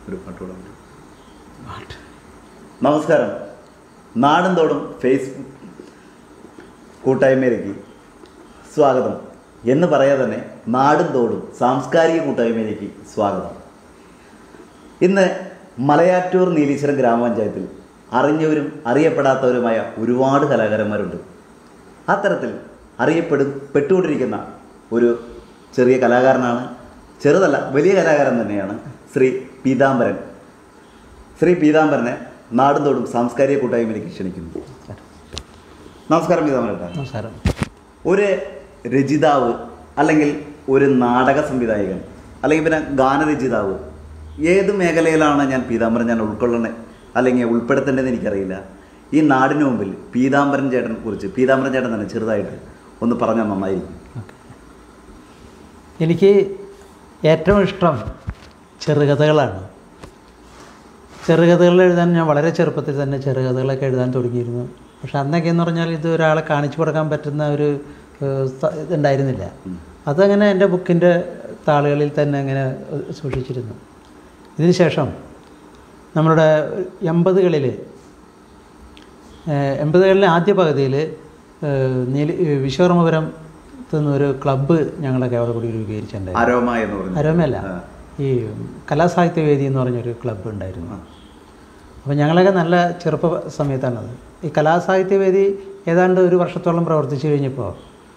ഒരു പാട്ടോടെ നമസ്കാരം നാടും തോടും ഫേസ്ബുക്ക് കൂട്ടായ്മയിലേക്ക് സ്വാഗതം എന്ന് പറയാതെ തന്നെ നാടും തോടും സാംസ്കാരിക കൂട്ടായ്മയിലേക്ക് സ്വാഗതം ഇന്ന് മലയാറ്റൂർ നീലീശ്വരം ഗ്രാമപഞ്ചായത്തിൽ അറിഞ്ഞവരും അറിയപ്പെടാത്തവരുമായ ഒരുപാട് കലാകാരന്മാരുണ്ട് അത്തരത്തിൽ അറിയപ്പെടും പെട്ടുകൊണ്ടിരിക്കുന്ന ഒരു ചെറിയ കലാകാരനാണ് ചെറുതല്ല വലിയ കലാകാരൻ തന്നെയാണ് ശ്രീ പീതാംബരൻ ശ്രീ പീതാംബരനെ നാടും തോടും സാംസ്കാരിക കൂട്ടായ്മയിലേക്ക് ക്ഷണിക്കുന്നു നമസ്കാരം പീതാംബരൻ നമസ്കാരം ഒരു രചിതാവ് അല്ലെങ്കിൽ ഒരു നാടക സംവിധായകൻ അല്ലെങ്കിൽ പിന്നെ ഗാനരചിതാവ് ഏത് മേഖലയിലാണ് ഞാൻ പീതാംബരൻ ഞാൻ ഉൾക്കൊള്ളണേ അല്ലെങ്കിൽ ഉൾപ്പെടുത്തേണ്ടതെന്ന് എനിക്കറിയില്ല ഈ നാടിന് മുമ്പിൽ പീതാംബരൻ ചേട്ടനെ കുറിച്ച് പീതാംബരൻ ചേട്ടൻ തന്നെ ചെറുതായിട്ട് ഒന്ന് പറഞ്ഞാൽ നന്നായിരിക്കും എനിക്ക് ഏറ്റവും ഇഷ്ടം ചെറുകഥകളാണ് ചെറുകഥകൾ എഴുതാൻ ഞാൻ വളരെ ചെറുപ്പത്തിൽ തന്നെ ചെറുകഥകളൊക്കെ എഴുതാൻ തുടങ്ങിയിരുന്നു പക്ഷെ അന്നൊക്കെ എന്ന് പറഞ്ഞാൽ ഇത് ഒരാളെ കാണിച്ചു കൊടുക്കാൻ പറ്റുന്ന ഒരു ഏഹ്, സ്ഥ- ഇതുണ്ടായിരുന്നില്ല അതങ്ങനെ എൻ്റെ ബുക്കിൻ്റെ താളുകളിൽ തന്നെ അങ്ങനെ ഏഹ്, സൂക്ഷിച്ചിരുന്നു ഇതിന് ശേഷം നമ്മളുടെ എൺപതുകളിൽ എൺപതുകളിലെ ആദ്യ പകുതിയിൽ നീലി വിശ്വകർമ്മപുരം ഒരു ക്ലബ്ബ് ഞങ്ങളൊക്കെ അവിടെ കൂടി രൂപീകരിച്ചിട്ടുണ്ടായിരുന്നു അരോമ എന്ന് പറഞ്ഞു അരോമയല്ല ഈ കലാസാഹിത്യവേദി എന്ന് പറഞ്ഞൊരു ക്ലബ്ബ് ഉണ്ടായിരുന്നു അപ്പോൾ ഞങ്ങളൊക്കെ നല്ല ചെറുപ്പ സമയത്താണത് ഈ കലാസാഹിത്യവേദി ഏതാണ്ട് ഒരു വർഷത്തോളം പ്രവർത്തിച്ചു കഴിഞ്ഞപ്പോൾ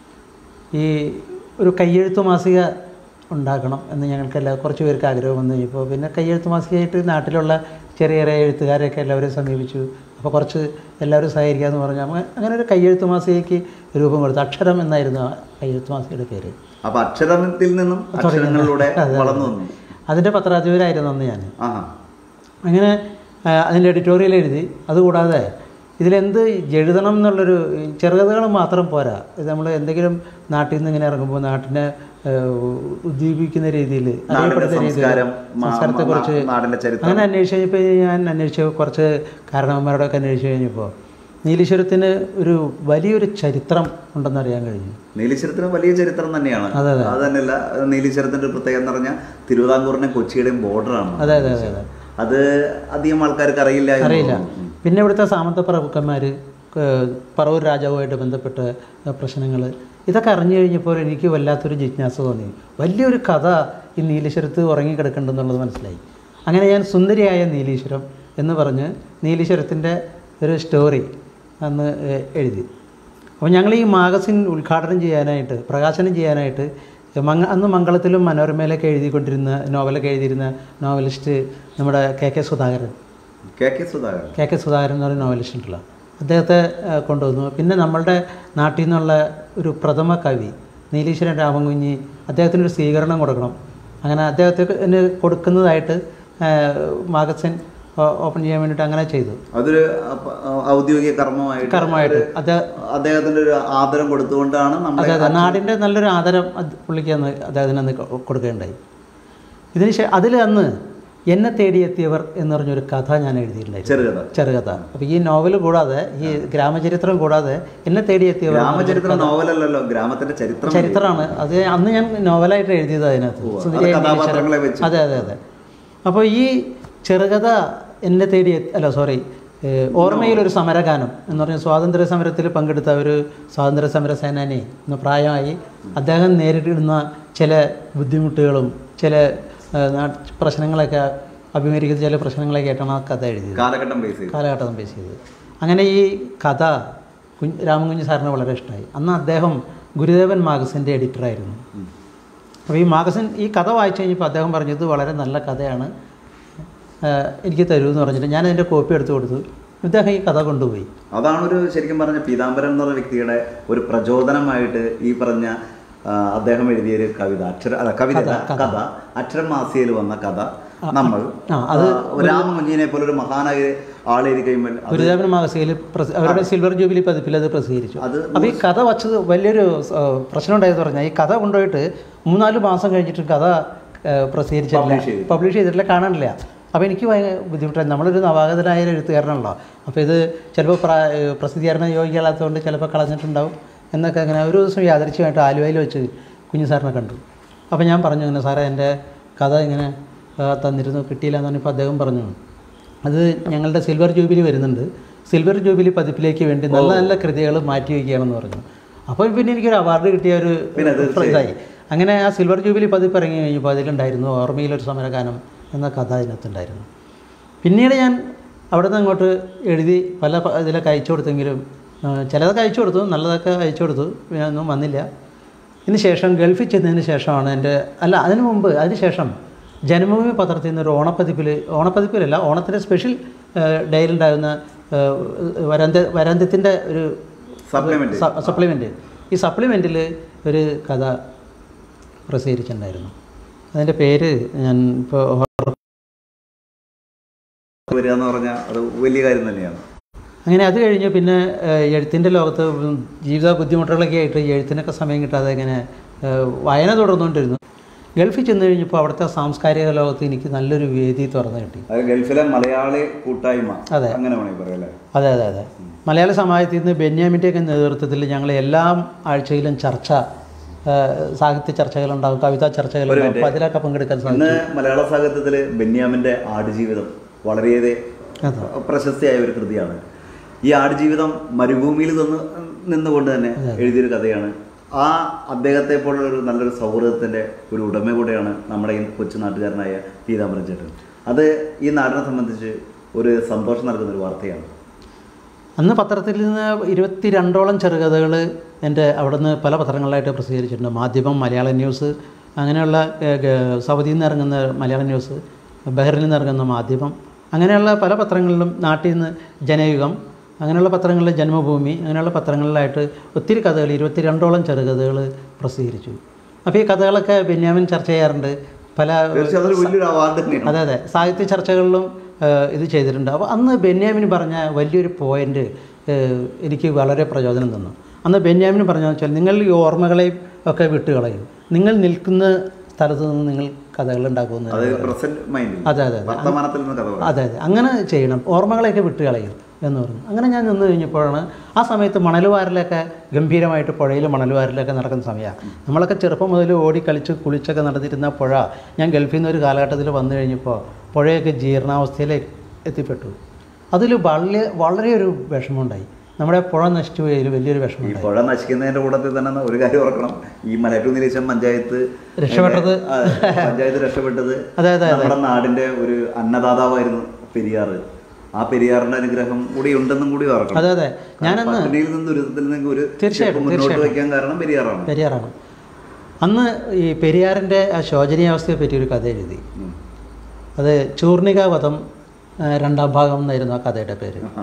ഈ ഒരു കയ്യെഴുത്ത് മാസിക ഉണ്ടാക്കണം എന്ന് ഞങ്ങൾക്കെല്ലാം കുറച്ച് പേർക്ക് ആഗ്രഹം വന്നു കഴിഞ്ഞപ്പോൾ പിന്നെ കയ്യെഴുത്ത് മാസികയായിട്ട് നാട്ടിലുള്ള ചെറിയ ചെറിയ എഴുത്തുകാരെയൊക്കെ എല്ലാവരും സമീപിച്ചു അപ്പോൾ കുറച്ച് എല്ലാവരും സഹകരിക്കാമെന്ന് പറഞ്ഞു അങ്ങനെ അങ്ങനെ ഒരു കയ്യെഴുത്ത് മാസികയ്ക്ക് രൂപം കൊടുത്തു അക്ഷരം എന്നായിരുന്നു ആ കയ്യെഴുത്ത് മാസികയുടെ പേര് അപ്പൊ അക്ഷരത്തിൽ നിന്നും അക്ഷരങ്ങളിലൂടെ വളർന്നു വന്നു അതിൻ്റെ പത്രാധിപരായിരുന്നു അന്ന് ഞാൻ ആഹാ അങ്ങനെ ആ, അതിൻ്റെ എഡിറ്റോറിയൽ എഴുതി അതുകൂടാതെ ഇതിലെന്ത് എഴുതണം എന്നുള്ളൊരു ഈ ചെറുകഥകൾ മാത്രം പോരാ ഇത് നമ്മൾ എന്തെങ്കിലും നാട്ടിൽ നിന്ന് ഇങ്ങനെ ഇറങ്ങുമ്പോൾ നാട്ടിനെ ആ, ഉദ്ദീപിക്കുന്ന രീതിയിൽ അറിയപ്പെടുന്ന രീതിയിൽ സംസ്കാരം, മാ- സംസ്കാരത്തെക്കുറിച്ച് നാ- നാടിന്റെ ചരിത്രം. അങ്ങനെ അന്വേഷിച്ച് കഴിഞ്ഞപ്പോൾ ഞാൻ അന്വേഷിച്ച കുറച്ച് കാരണവന്മാരോടൊക്കെ അന്വേഷിച്ച് കഴിഞ്ഞപ്പോൾ നീലീശ്വരത്തിന് ഒരു വലിയൊരു ചരിത്രം ഉണ്ടെന്ന് അറിയാൻ കഴിഞ്ഞു നീലീശ്വരത്തിന് വലിയ ചരിത്രം തന്നെയാണ് അതെ, അതെ. അത് തന്നെയല്ല നീലീശ്വരത്തിന്റെ ഒരു പ്രത്യേകത എന്ന് പറഞ്ഞാൽ തിരുവിതാംകൂറിനെ കൊച്ചിയുടെയും ബോർഡറാണ് അതെ അതെ അതെ അതെ അത് അധികം ആൾക്കാർക്ക് അറിയില്ല എന്ന് അറിയില്ല തോന്നുന്നു. പിന്നെ ഇവിടുത്തെ സാമന്ത പ്രഭുക്കന്മാർ പറവൂർ രാജാവുമായിട്ട് ബന്ധപ്പെട്ട പ്രശ്നങ്ങൾ ഇതൊക്കെ അറിഞ്ഞു കഴിഞ്ഞപ്പോൾ എനിക്ക് വല്ലാത്തൊരു ജിജ്ഞാസ തോന്നി വലിയൊരു കഥ ഈ നീലീശ്വരത്ത് ഉറങ്ങിക്കിടക്കുന്നുണ്ടെന്നുള്ളത് മനസ്സിലായി അങ്ങനെ ഞാൻ സുന്ദരിയായ നീലീശ്വരം എന്ന് പറഞ്ഞ് നീലീശ്വരത്തിൻ്റെ ഒരു സ്റ്റോറി അന്ന് ഏഹ്, എഴുതി അപ്പോൾ ഞങ്ങൾ ഈ മാഗസിൻ ഉദ്ഘാടനം ചെയ്യാനായിട്ട് പ്രകാശനം ചെയ്യാനായിട്ട് മങ്ങ അന്ന് മംഗളത്തിലും മനോരമയിലൊക്കെ എഴുതിക്കൊണ്ടിരുന്ന നോവലൊക്കെ എഴുതിയിരുന്ന നോവലിസ്റ്റ് നമ്മുടെ K K Sudhakaran K K Sudhakaran K K Sudhakaran എന്ന് പറയുന്ന നോവലിസ്റ്റ് ഉണ്ടല്ലോ അദ്ദേഹത്തെ ആ, കൊണ്ടുവന്നു പിന്നെ നമ്മളുടെ നാട്ടിൽ നിന്നുള്ള ഒരു പ്രഥമ കവി നീലീശ്വരൻ രാമൻകുഞ്ഞി അദ്ദേഹത്തിനൊരു സ്വീകരണം കൊടുക്കണം അങ്ങനെ അദ്ദേഹത്തിന് കൊടുക്കുന്നതായിട്ട് ആ, മാഗസിൻ ഓ- ഓപ്പൺ ചെയ്യാൻ വേണ്ടിയിട്ട് അങ്ങനെ ചെയ്തു അതൊരു അപ്പ- ഔദ്യോഗിക കർമ്മമായിട്ട് കർമ്മമായിട്ട് അദ്ദേഹം അദ്ദേഹത്തിന്റെ ഒരു ആദരം കൊടുത്തുകൊണ്ടാണ് നമ്മൾ അതെ അതെ നാടിൻ്റെ നല്ലൊരു ആദരം അത് പുള്ളിക്ക് അന്ന് അദ്ദേഹത്തിന് അന്ന് കൊ- കൊടുക്കുകയുണ്ടായി ഇതിന് ശേ അതിൽ അന്ന് എന്നെ തേടിയെത്തിയവർ എന്ന് പറഞ്ഞൊരു കഥ ഞാൻ എഴുതിയിട്ടുണ്ടായിരുന്നു ചെറുകഥ ചെറുകഥ അപ്പോൾ ഈ നോവൽ കൂടാതെ ഈ ഗ്രാമചരിത്രം കൂടാതെ എന്നെ തേടിയെത്തിയവർ രാമചരിത്രം നോവലല്ലല്ലോ ഗ്രാമത്തിന്റെ ചരിത്രം ചരിത്രമാണ് അത് അന്ന് ഞാൻ നോവലായിട്ട് എഴുതിയത് അതിനകത്ത് അത് സുന്ദരിയായ കഥാപാത്രങ്ങളെ നീലീശ്വരൻ. വെച്ച്. അതെ അതെ അതെ അപ്പോൾ ഈ ചെറുകഥ എന്നെ തേടി എത്തി- അല്ല സോറി ഓർമ്മയിലൊരു സമരഗാനം എന്ന് പറഞ്ഞ സ്വാതന്ത്ര്യ സമരത്തിൽ പങ്കെടുത്ത ഒരു സ്വാതന്ത്ര്യ സമര സേനാനി ഇന്ന് പ്രായമായി അദ്ദേഹം നേരിടുന്ന ചില ബുദ്ധിമുട്ടുകളും ചില ഏ, നാ- പ്രശ്നങ്ങളൊക്കെ അഭിമുഖീകരിക്കുന്ന ചില പ്രശ്നങ്ങളൊക്കെ ആയിട്ടാണ് ആ കഥ എഴുതിയത് കാലഘട്ടം ബേസ് ചെയ്ത് കാലഘട്ടം ബേസ് ചെയ്ത് അങ്ങനെ ഈ കഥ കുഞ്ഞ് രാമൻകുഞ്ഞ് സാറിന് വളരെ ഇഷ്ടമായി അന്ന് അദ്ദേഹം ഗുരുദേവൻ മാഗസിൻ്റെ എഡിറ്ററായിരുന്നു അപ്പോൾ ഈ മാഗസിൻ ഈ കഥ വായിച്ചു കഴിഞ്ഞപ്പോൾ അദ്ദേഹം പറഞ്ഞത് വളരെ നല്ല കഥയാണ് ആഹ് എനിക്ക് തരൂ എന്ന് പറഞ്ഞിട്ട് ഞാൻ അതിൻ്റെ കോപ്പി എടുത്തു കൊടുത്തു ഇദ്ദേഹം ഈ കഥ കൊണ്ടുപോയി അതാണ് ഒരു ശരിക്കും പറഞ്ഞ പീതാംബരൻ എന്നുള്ള വ്യക്തിയുടെ ഒരു പ്രചോദനമായിട്ട് ഈ പറഞ്ഞ ആ, അദ്ദേഹം എഴുതിയ ഒരു കവിത അക്ഷര അല്ല കവിത അല്ല, കഥ അക്ഷരം മാസികയിൽ വന്ന കഥ നമ്മൾ ആ, അത് ആ, രാമകുഞ്ഞിനെ പോലെ ഒരു മഹാനായ ആളെഴുതി കഴിയുമ്പോൾ അത് ഗുരുദേവൻ മാഗസിനിൽ പ്രസ- അവരുടെ സിൽവർ ജൂബിലി പതിപ്പിൽ അത് പ്രസിദ്ധീകരിച്ചു അത് അപ്പോൾ ഈ കഥ വച്ചത് വലിയൊരു ആ, പ്രശ്നം ഉണ്ടായെന്ന് പറഞ്ഞാൽ ഈ കഥ കൊണ്ടുപോയിട്ട് മൂന്നാല് മാസം കഴിഞ്ഞിട്ട് കഥ ആ, പ്രസിദ്ധീകരിച്ചിട്ടില്ല Publish ചെയ്തു. പബ്ലിഷ് ചെയ്തിട്ടില്ല കാണാനില്ല അപ്പോൾ എനിക്ക് ഭയങ്കര ബുദ്ധിമുട്ടായി നമ്മളൊരു നവാഗതനായ ഒരു എഴുത്തുകാരനാണല്ലോ അപ്പോൾ ഇത് ചിലപ്പോൾ പ്ര പ്രസിദ്ധീകരണ യോഗ്യമല്ലാത്തതുകൊണ്ട് ചിലപ്പോൾ കളഞ്ഞിട്ടുണ്ടാവും എന്നൊക്കെ അങ്ങനെ ഒരു ദിവസം യാദൃച്ഛമായിട്ട് ആലുവയിൽ വെച്ച് കുഞ്ഞു സാറിനെ കണ്ടു അപ്പോൾ ഞാൻ പറഞ്ഞു ഇങ്ങനെ സാറേ എൻ്റെ കഥ ഇങ്ങനെ ആ, തന്നിരുന്നു കിട്ടിയില്ല എന്നാണ് ഇപ്പോൾ അദ്ദേഹം പറഞ്ഞു അത് ഞങ്ങളുടെ സിൽവർ ജൂബിലി വരുന്നുണ്ട് സിൽവർ ജൂബിലി പതിപ്പിലേക്ക് വേണ്ടി നല്ല നല്ല കൃതികൾ മാറ്റി വയ്ക്കുകയാണെന്ന് പറഞ്ഞു അപ്പോൾ പിന്നെ എനിക്കൊരു അവാർഡ് കിട്ടിയ ഒരു പിന്നെ തീർച്ചയായും. ഇതായി അങ്ങനെ ആ സിൽവർ ജൂബിലി പതിപ്പ് ഇറങ്ങി കഴിഞ്ഞപ്പോൾ അതിലുണ്ടായിരുന്നു ഓർമ്മയിലൊരു സമരഗാനം എന്ന കഥ അതിനകത്തുണ്ടായിരുന്നു പിന്നീട് ഞാൻ അവിടെ നിന്ന് അങ്ങോട്ട് എഴുതി പല പ- ഇതിലൊക്കെ അയച്ചു കൊടുത്തെങ്കിലും ആ, ചിലതൊക്കെ അയച്ചു കൊടുത്തു നല്ലതൊക്കെ അയച്ചു കൊടുത്തു പിന്നെ ഒന്നും വന്നില്ല ഇതിന് ശേഷം ഗൾഫിൽ ചെന്നതിന് ശേഷമാണ് എൻ്റെ അല്ല അതിന് മുമ്പ് അതിന് ശേഷം ജന്മഭൂമി പത്രത്തിൽ നിന്ന് ഒരു ഓണപ്പതിപ്പിൽ ഓണപ്പതിപ്പിലല്ല ഓണത്തിൻ്റെ സ്പെഷ്യൽ ഡേയിലുണ്ടാകുന്ന വരന്ത വരന്തത്തിൻ്റെ ഒരു സപ്ലിമെന്റ് സപ്ലിമെൻ്റ് ഈ സപ്ലിമെൻറ്റിൽ ഒരു കഥ പ്രസിദ്ധീകരിച്ചിട്ടുണ്ടായിരുന്നു അതിൻ്റെ പേര് ഞാൻ ഇപ്പോൾ വരിക എന്ന് പറഞ്ഞാൽ അത് വലിയ കാര്യം തന്നെയാണ് അങ്ങനെ അത് കഴിഞ്ഞ് പിന്നെ എഴുത്തിൻ്റെ ലോകത്ത് ജീവിത ബുദ്ധിമുട്ടുകളൊക്കെ ആയിട്ട് ഈ എഴുത്തിനൊക്കെ സമയം കിട്ടാതെ ഇങ്ങനെ ഏഹ്, വായന തുടർന്നുകൊണ്ടിരുന്നു ഗൾഫിൽ ചെന്ന് കഴിഞ്ഞപ്പോൾ അവിടുത്തെ സാംസ്കാരിക ലോകത്ത് എനിക്ക് നല്ലൊരു വേദി തുറന്നു കിട്ടി അത് ഗൾഫിലെ മലയാളി കൂട്ടായ്മ അതെ. അങ്ങനെ വേണമെങ്കിൽ പറയാം അല്ലേ അതെ അതെ അതെ മലയാള സമാജത്തിൽ നിന്ന് ബെന്യാമിൻ്റെയൊക്കെ നേതൃത്വത്തിൽ ഞങ്ങൾ എല്ലാ ആഴ്ചയിലും ചർച്ച ഏഹ്, സാഹിത്യ ചർച്ചകളുണ്ടാവും കവിതാ ചർച്ചകളുണ്ടാവും അപ്പോൾ അതിലൊക്കെ പങ്കെടുക്കാൻ സാധിക്കും ഇന്ന് മലയാള സാഹിത്യത്തിൽ ബെന്യാമിന്റെ ആടുജീവിതം വളരെയേറെ അതെ പ്രശസ്തിയായ ഒരു കൃതിയാണ് ഈ ആടുജീവിതം മരുഭൂമിയിൽ നിന്ന് നിന്നുകൊണ്ട് തന്നെ എഴുതിയൊരു കഥയാണ് ആ അദ്ദേഹത്തെ പോലുള്ള ഒരു നല്ലൊരു സൗഹൃദത്തിന്റെ ഒരു ഉടമ കൂടെയാണ് നമ്മുടെ ഈ കൊച്ചു നാട്ടുകാരനായ പീതാംബരൻ ചേട്ടൻ അത് ഈ നാടിനെ സംബന്ധിച്ച് ഒരു സന്തോഷം നൽകുന്ന ഒരു വാർത്തയാണ് അന്ന് പത്രത്തിൽ നിന്ന് ഇരുപത്തി രണ്ടോളം ചെറുകഥകൾ എൻ്റെ അവിടുന്ന് പല പത്രങ്ങളിലായിട്ട് പ്രസിദ്ധീകരിച്ചിട്ടുണ്ട് മാധ്യമം മലയാളം ന്യൂസ് അങ്ങനെയുള്ള ഏഹ്, ഗ- സൗദിയിൽ നിന്ന് ഇറങ്ങുന്ന മലയാളം ന്യൂസ് ബഹ്റിനിൽ നിന്ന് ഇറങ്ങുന്ന മാധ്യമം അങ്ങനെയുള്ള പല പത്രങ്ങളിലും നാട്ടിൽ നിന്ന് ജനയുഗം അങ്ങനെയുള്ള പത്രങ്ങളിൽ ജന്മഭൂമി അങ്ങനെയുള്ള പത്രങ്ങളിലായിട്ട് ഒത്തിരി കഥകൾ ഇരുപത്തി രണ്ടോളം ചെറുകഥകൾ പ്രസിദ്ധീകരിച്ചു അപ്പോൾ ഈ കഥകളൊക്കെ ബെന്യാമിൻ ചർച്ച ചെയ്യാറുണ്ട് പല തീർച്ചയായും അതൊരു വലിയൊരു അവാർഡ് തന്നെയാണ് അതെ അതെ സാഹിത്യ ചർച്ചകളിലും ഏഹ്, ഇത് ചെയ്തിട്ടുണ്ട് അപ്പോൾ അന്ന് ബെന്യാമിന് പറഞ്ഞ വലിയൊരു പോയിന്റ് എനിക്ക് വളരെ പ്രചോദനം തന്നു അന്ന് ബെന്യാമിന് പറഞ്ഞതെന്ന് വെച്ചാൽ നിങ്ങൾ ഈ ഓർമ്മകളെയും ഒക്കെ വിട്ടുകളയും നിങ്ങൾ നിൽക്കുന്ന സ്ഥലത്ത് നിന്ന് നിങ്ങൾ കഥകൾ ഉണ്ടാക്കുമെന്ന് അത് പ്രസന്റ് മൈൻഡിൽ അതെ അതെ അതെ വർത്തമാനത്തിൽ നിന്ന് കഥ പറയാം അതെ അതെ അങ്ങനെ ചെയ്യണം ഓർമ്മകളെയൊക്കെ വിട്ടുകളയും എന്ന് പറഞ്ഞു അങ്ങനെ ഞാൻ നിന്ന് കഴിഞ്ഞപ്പോഴാണ് ആ സമയത്ത് മണലുവാരിലൊക്കെ ഗംഭീരമായിട്ട് പുഴയിൽ മണലുവാരിലൊക്കെ നടക്കുന്ന സമയമാണ് നമ്മളൊക്കെ ചെറുപ്പം മുതൽ ഓടി കളിച്ച് കുളിച്ചൊക്കെ നടന്നിരുന്ന പുഴ ഞാൻ ഗൾഫിൽ നിന്ന് ഒരു കാലഘട്ടത്തിൽ വന്നു കഴിഞ്ഞപ്പോൾ പുഴയൊക്കെ ജീർണാവസ്ഥയിൽ എത്തിപ്പെട്ടു അതിൽ വളരെ വളരെ ഒരു വിഷമമുണ്ടായി നമ്മുടെ പുഴ നശിച്ചു പോയതിൽ വലിയൊരു ഈ വിഷമമുണ്ടായി പുഴ നശിക്കുന്നതിന്റെ കൂട്ടത്തിൽ തന്നെ ഒരു കാര്യം ഓർക്കണം ഈ മലയാറ്റൂർ നിരീക്ഷം പഞ്ചായത്ത് രക്ഷപ്പെട്ടത് ആ, പഞ്ചായത്ത് രക്ഷപ്പെട്ടത് അതെ അതെ നമ്മുടെ നാടിന്റെ ഒരു അന്നദാതാവായിരുന്നു പെരിയാറ് ആ പെരിയാറിന്റെ അനുഗ്രഹം കൂടി ഉണ്ടെന്നും കൂടി ഓർക്കണം അതെ അതെ ഞാനന്ന് പട്ടിണിയിൽ നിന്ന് ദുരിതത്തിൽ നിന്ന് ഒരു തീർച്ചയായിട്ടും, സ്റ്റെപ്പ് മുന്നോട്ട് വയ്ക്കാൻ കാരണം പെരിയാറാണ് പെരിയാറാണ് അന്ന് ഈ പെരിയാറിൻ്റെ ആ ശോചനീയാവസ്ഥയെ പറ്റിയൊരു കഥ എഴുതി ഉം. അത് ചൂർണികാവധം ആ, രണ്ടാം ഭാഗം എന്നായിരുന്നു ആ കഥയുടെ പേര് ആ.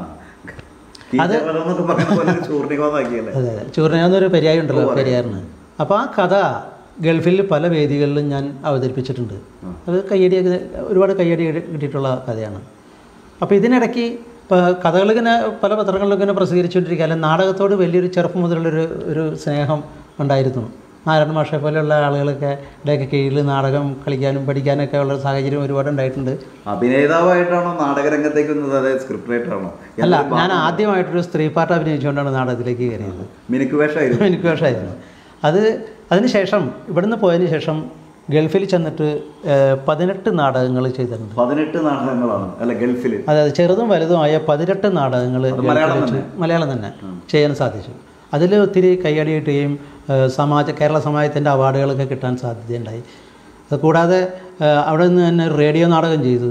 കീച്ചവരം എന്നൊക്കെ പറയുന്ന പോലെ ഒരു ചൂർണികമാക്കിയല്ലേ അതെ അതെ ചൂർണിക എന്നൊരു പെരിയായി ഉണ്ടല്ലോ പെരിയാറിന് അപ്പോൾ ആ കഥ ഗൾഫിൽ പല വേദികളിലും ഞാൻ അവതരിപ്പിച്ചിട്ടുണ്ട് അത് കയ്യടിയൊക്കെ ഒരുപാട് കയ്യടി കിട്ടിയിട്ടുള്ള കഥയാണ് അപ്പോൾ ഇതിനിടയ്ക്ക് ഇപ്പോൾ കഥകളിങ്ങനെ പല പത്രങ്ങളിലും ഇങ്ങനെ പ്രസിദ്ധീകരിച്ചുകൊണ്ടിരിക്കുക അല്ലെങ്കിൽ നാടകത്തോട് വലിയൊരു ചെറുപ്പം മുതലുള്ളൊരു ഒരു സ്നേഹം ഉണ്ടായിരുന്നു നാരായണ മാഷെ പോലെയുള്ള ആളുകളൊക്കെ ഇടയൊക്കെ കീഴിൽ നാടകം കളിക്കാനും പഠിക്കാനൊക്കെ ഉള്ള സാഹചര്യം ഒരുപാട് ഉണ്ടായിട്ടുണ്ട് അഭിനേതാവായിട്ടാണോ നാടകരംഗത്തേക്ക് വന്നത് അതായത് സ്ക്രിപ്റ്റ് റൈറ്ററാണോ അല്ല ഞാൻ ആദ്യമായിട്ടൊരു സ്ത്രീ പാട്ട് അഭിനയിച്ചുകൊണ്ടാണ് നാടകത്തിലേക്ക് കയറിയത് മിനുക്ക് വേഷമായിരുന്നു എനിക്ക് വേഷമായിരുന്നു അത് അതിനുശേഷം ഇവിടുന്ന് പോയതിന് ശേഷം ഗൾഫിൽ ചെന്നിട്ട് ഏഹ്, പതിനെട്ട് നാടകങ്ങൾ ചെയ്തിട്ടുണ്ട് പതിനെട്ട് നാടകങ്ങളാണ് അല്ല ഗൾഫിൽ അതായത് ചെറുതും വലുതുമായ പതിനെട്ട് നാടകങ്ങൾ മലയാളം മലയാളം തന്നെ ചെയ്യാൻ സാധിച്ചു അതിൽ ഒത്തിരി കൈയടി കിട്ടുകയും ഏഹ്, സമാജ കേരള സമാജത്തിൻ്റെ അവാർഡുകളൊക്കെ കിട്ടാൻ സാധ്യതയുണ്ടായി അത് കൂടാതെ ഏഹ്, അവിടെ നിന്ന് തന്നെ റേഡിയോ നാടകം ചെയ്തു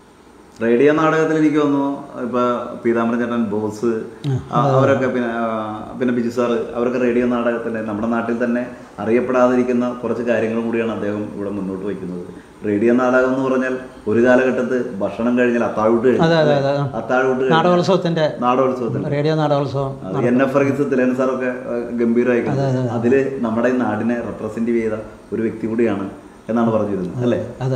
റേഡിയോ നാടകത്തിൽ എനിക്ക് തോന്നുന്നു ഇപ്പൊ പീതാംബരൻ ചേട്ടൻ ബോസ് ആ, അവരൊക്കെ പിന്നെ ആ, പിന്നെ ബിജു സാറ് അവരൊക്കെ റേഡിയോ നാടകത്തിന്റെ നമ്മുടെ നാട്ടിൽ തന്നെ അറിയപ്പെടാതിരിക്കുന്ന കുറച്ച് കാര്യങ്ങൾ കൂടിയാണ് അദ്ദേഹം ഇവിടെ മുന്നോട്ട് വയ്ക്കുന്നത് റേഡിയോ നാടകം എന്ന് പറഞ്ഞാൽ ഒരു കാലഘട്ടത്ത് ഭക്ഷണം കഴിഞ്ഞാൽ അത്താഴൂട്ട് കഴിഞ്ഞു അതെ അതെ അതെ അത്താഴൂട്ട് കഴിഞ്ഞ് നാടകോത്സവത്തിൻ്റെ നാടകോത്സവത്തിൽ റേഡിയോ നാടകോത്സവം അത് എൻ എഫ് വർഗീസ് തിലൻ സാറൊക്കെ ആ, ഗംഭീരമായിരിക്കും അതില് നമ്മുടെ ഈ നാടിനെ റെപ്രസെന്റ് ചെയ്ത ഒരു വ്യക്തി കൂടിയാണ് എന്നാണ് പറഞ്ഞിരുന്നത് അല്ലേ അതെ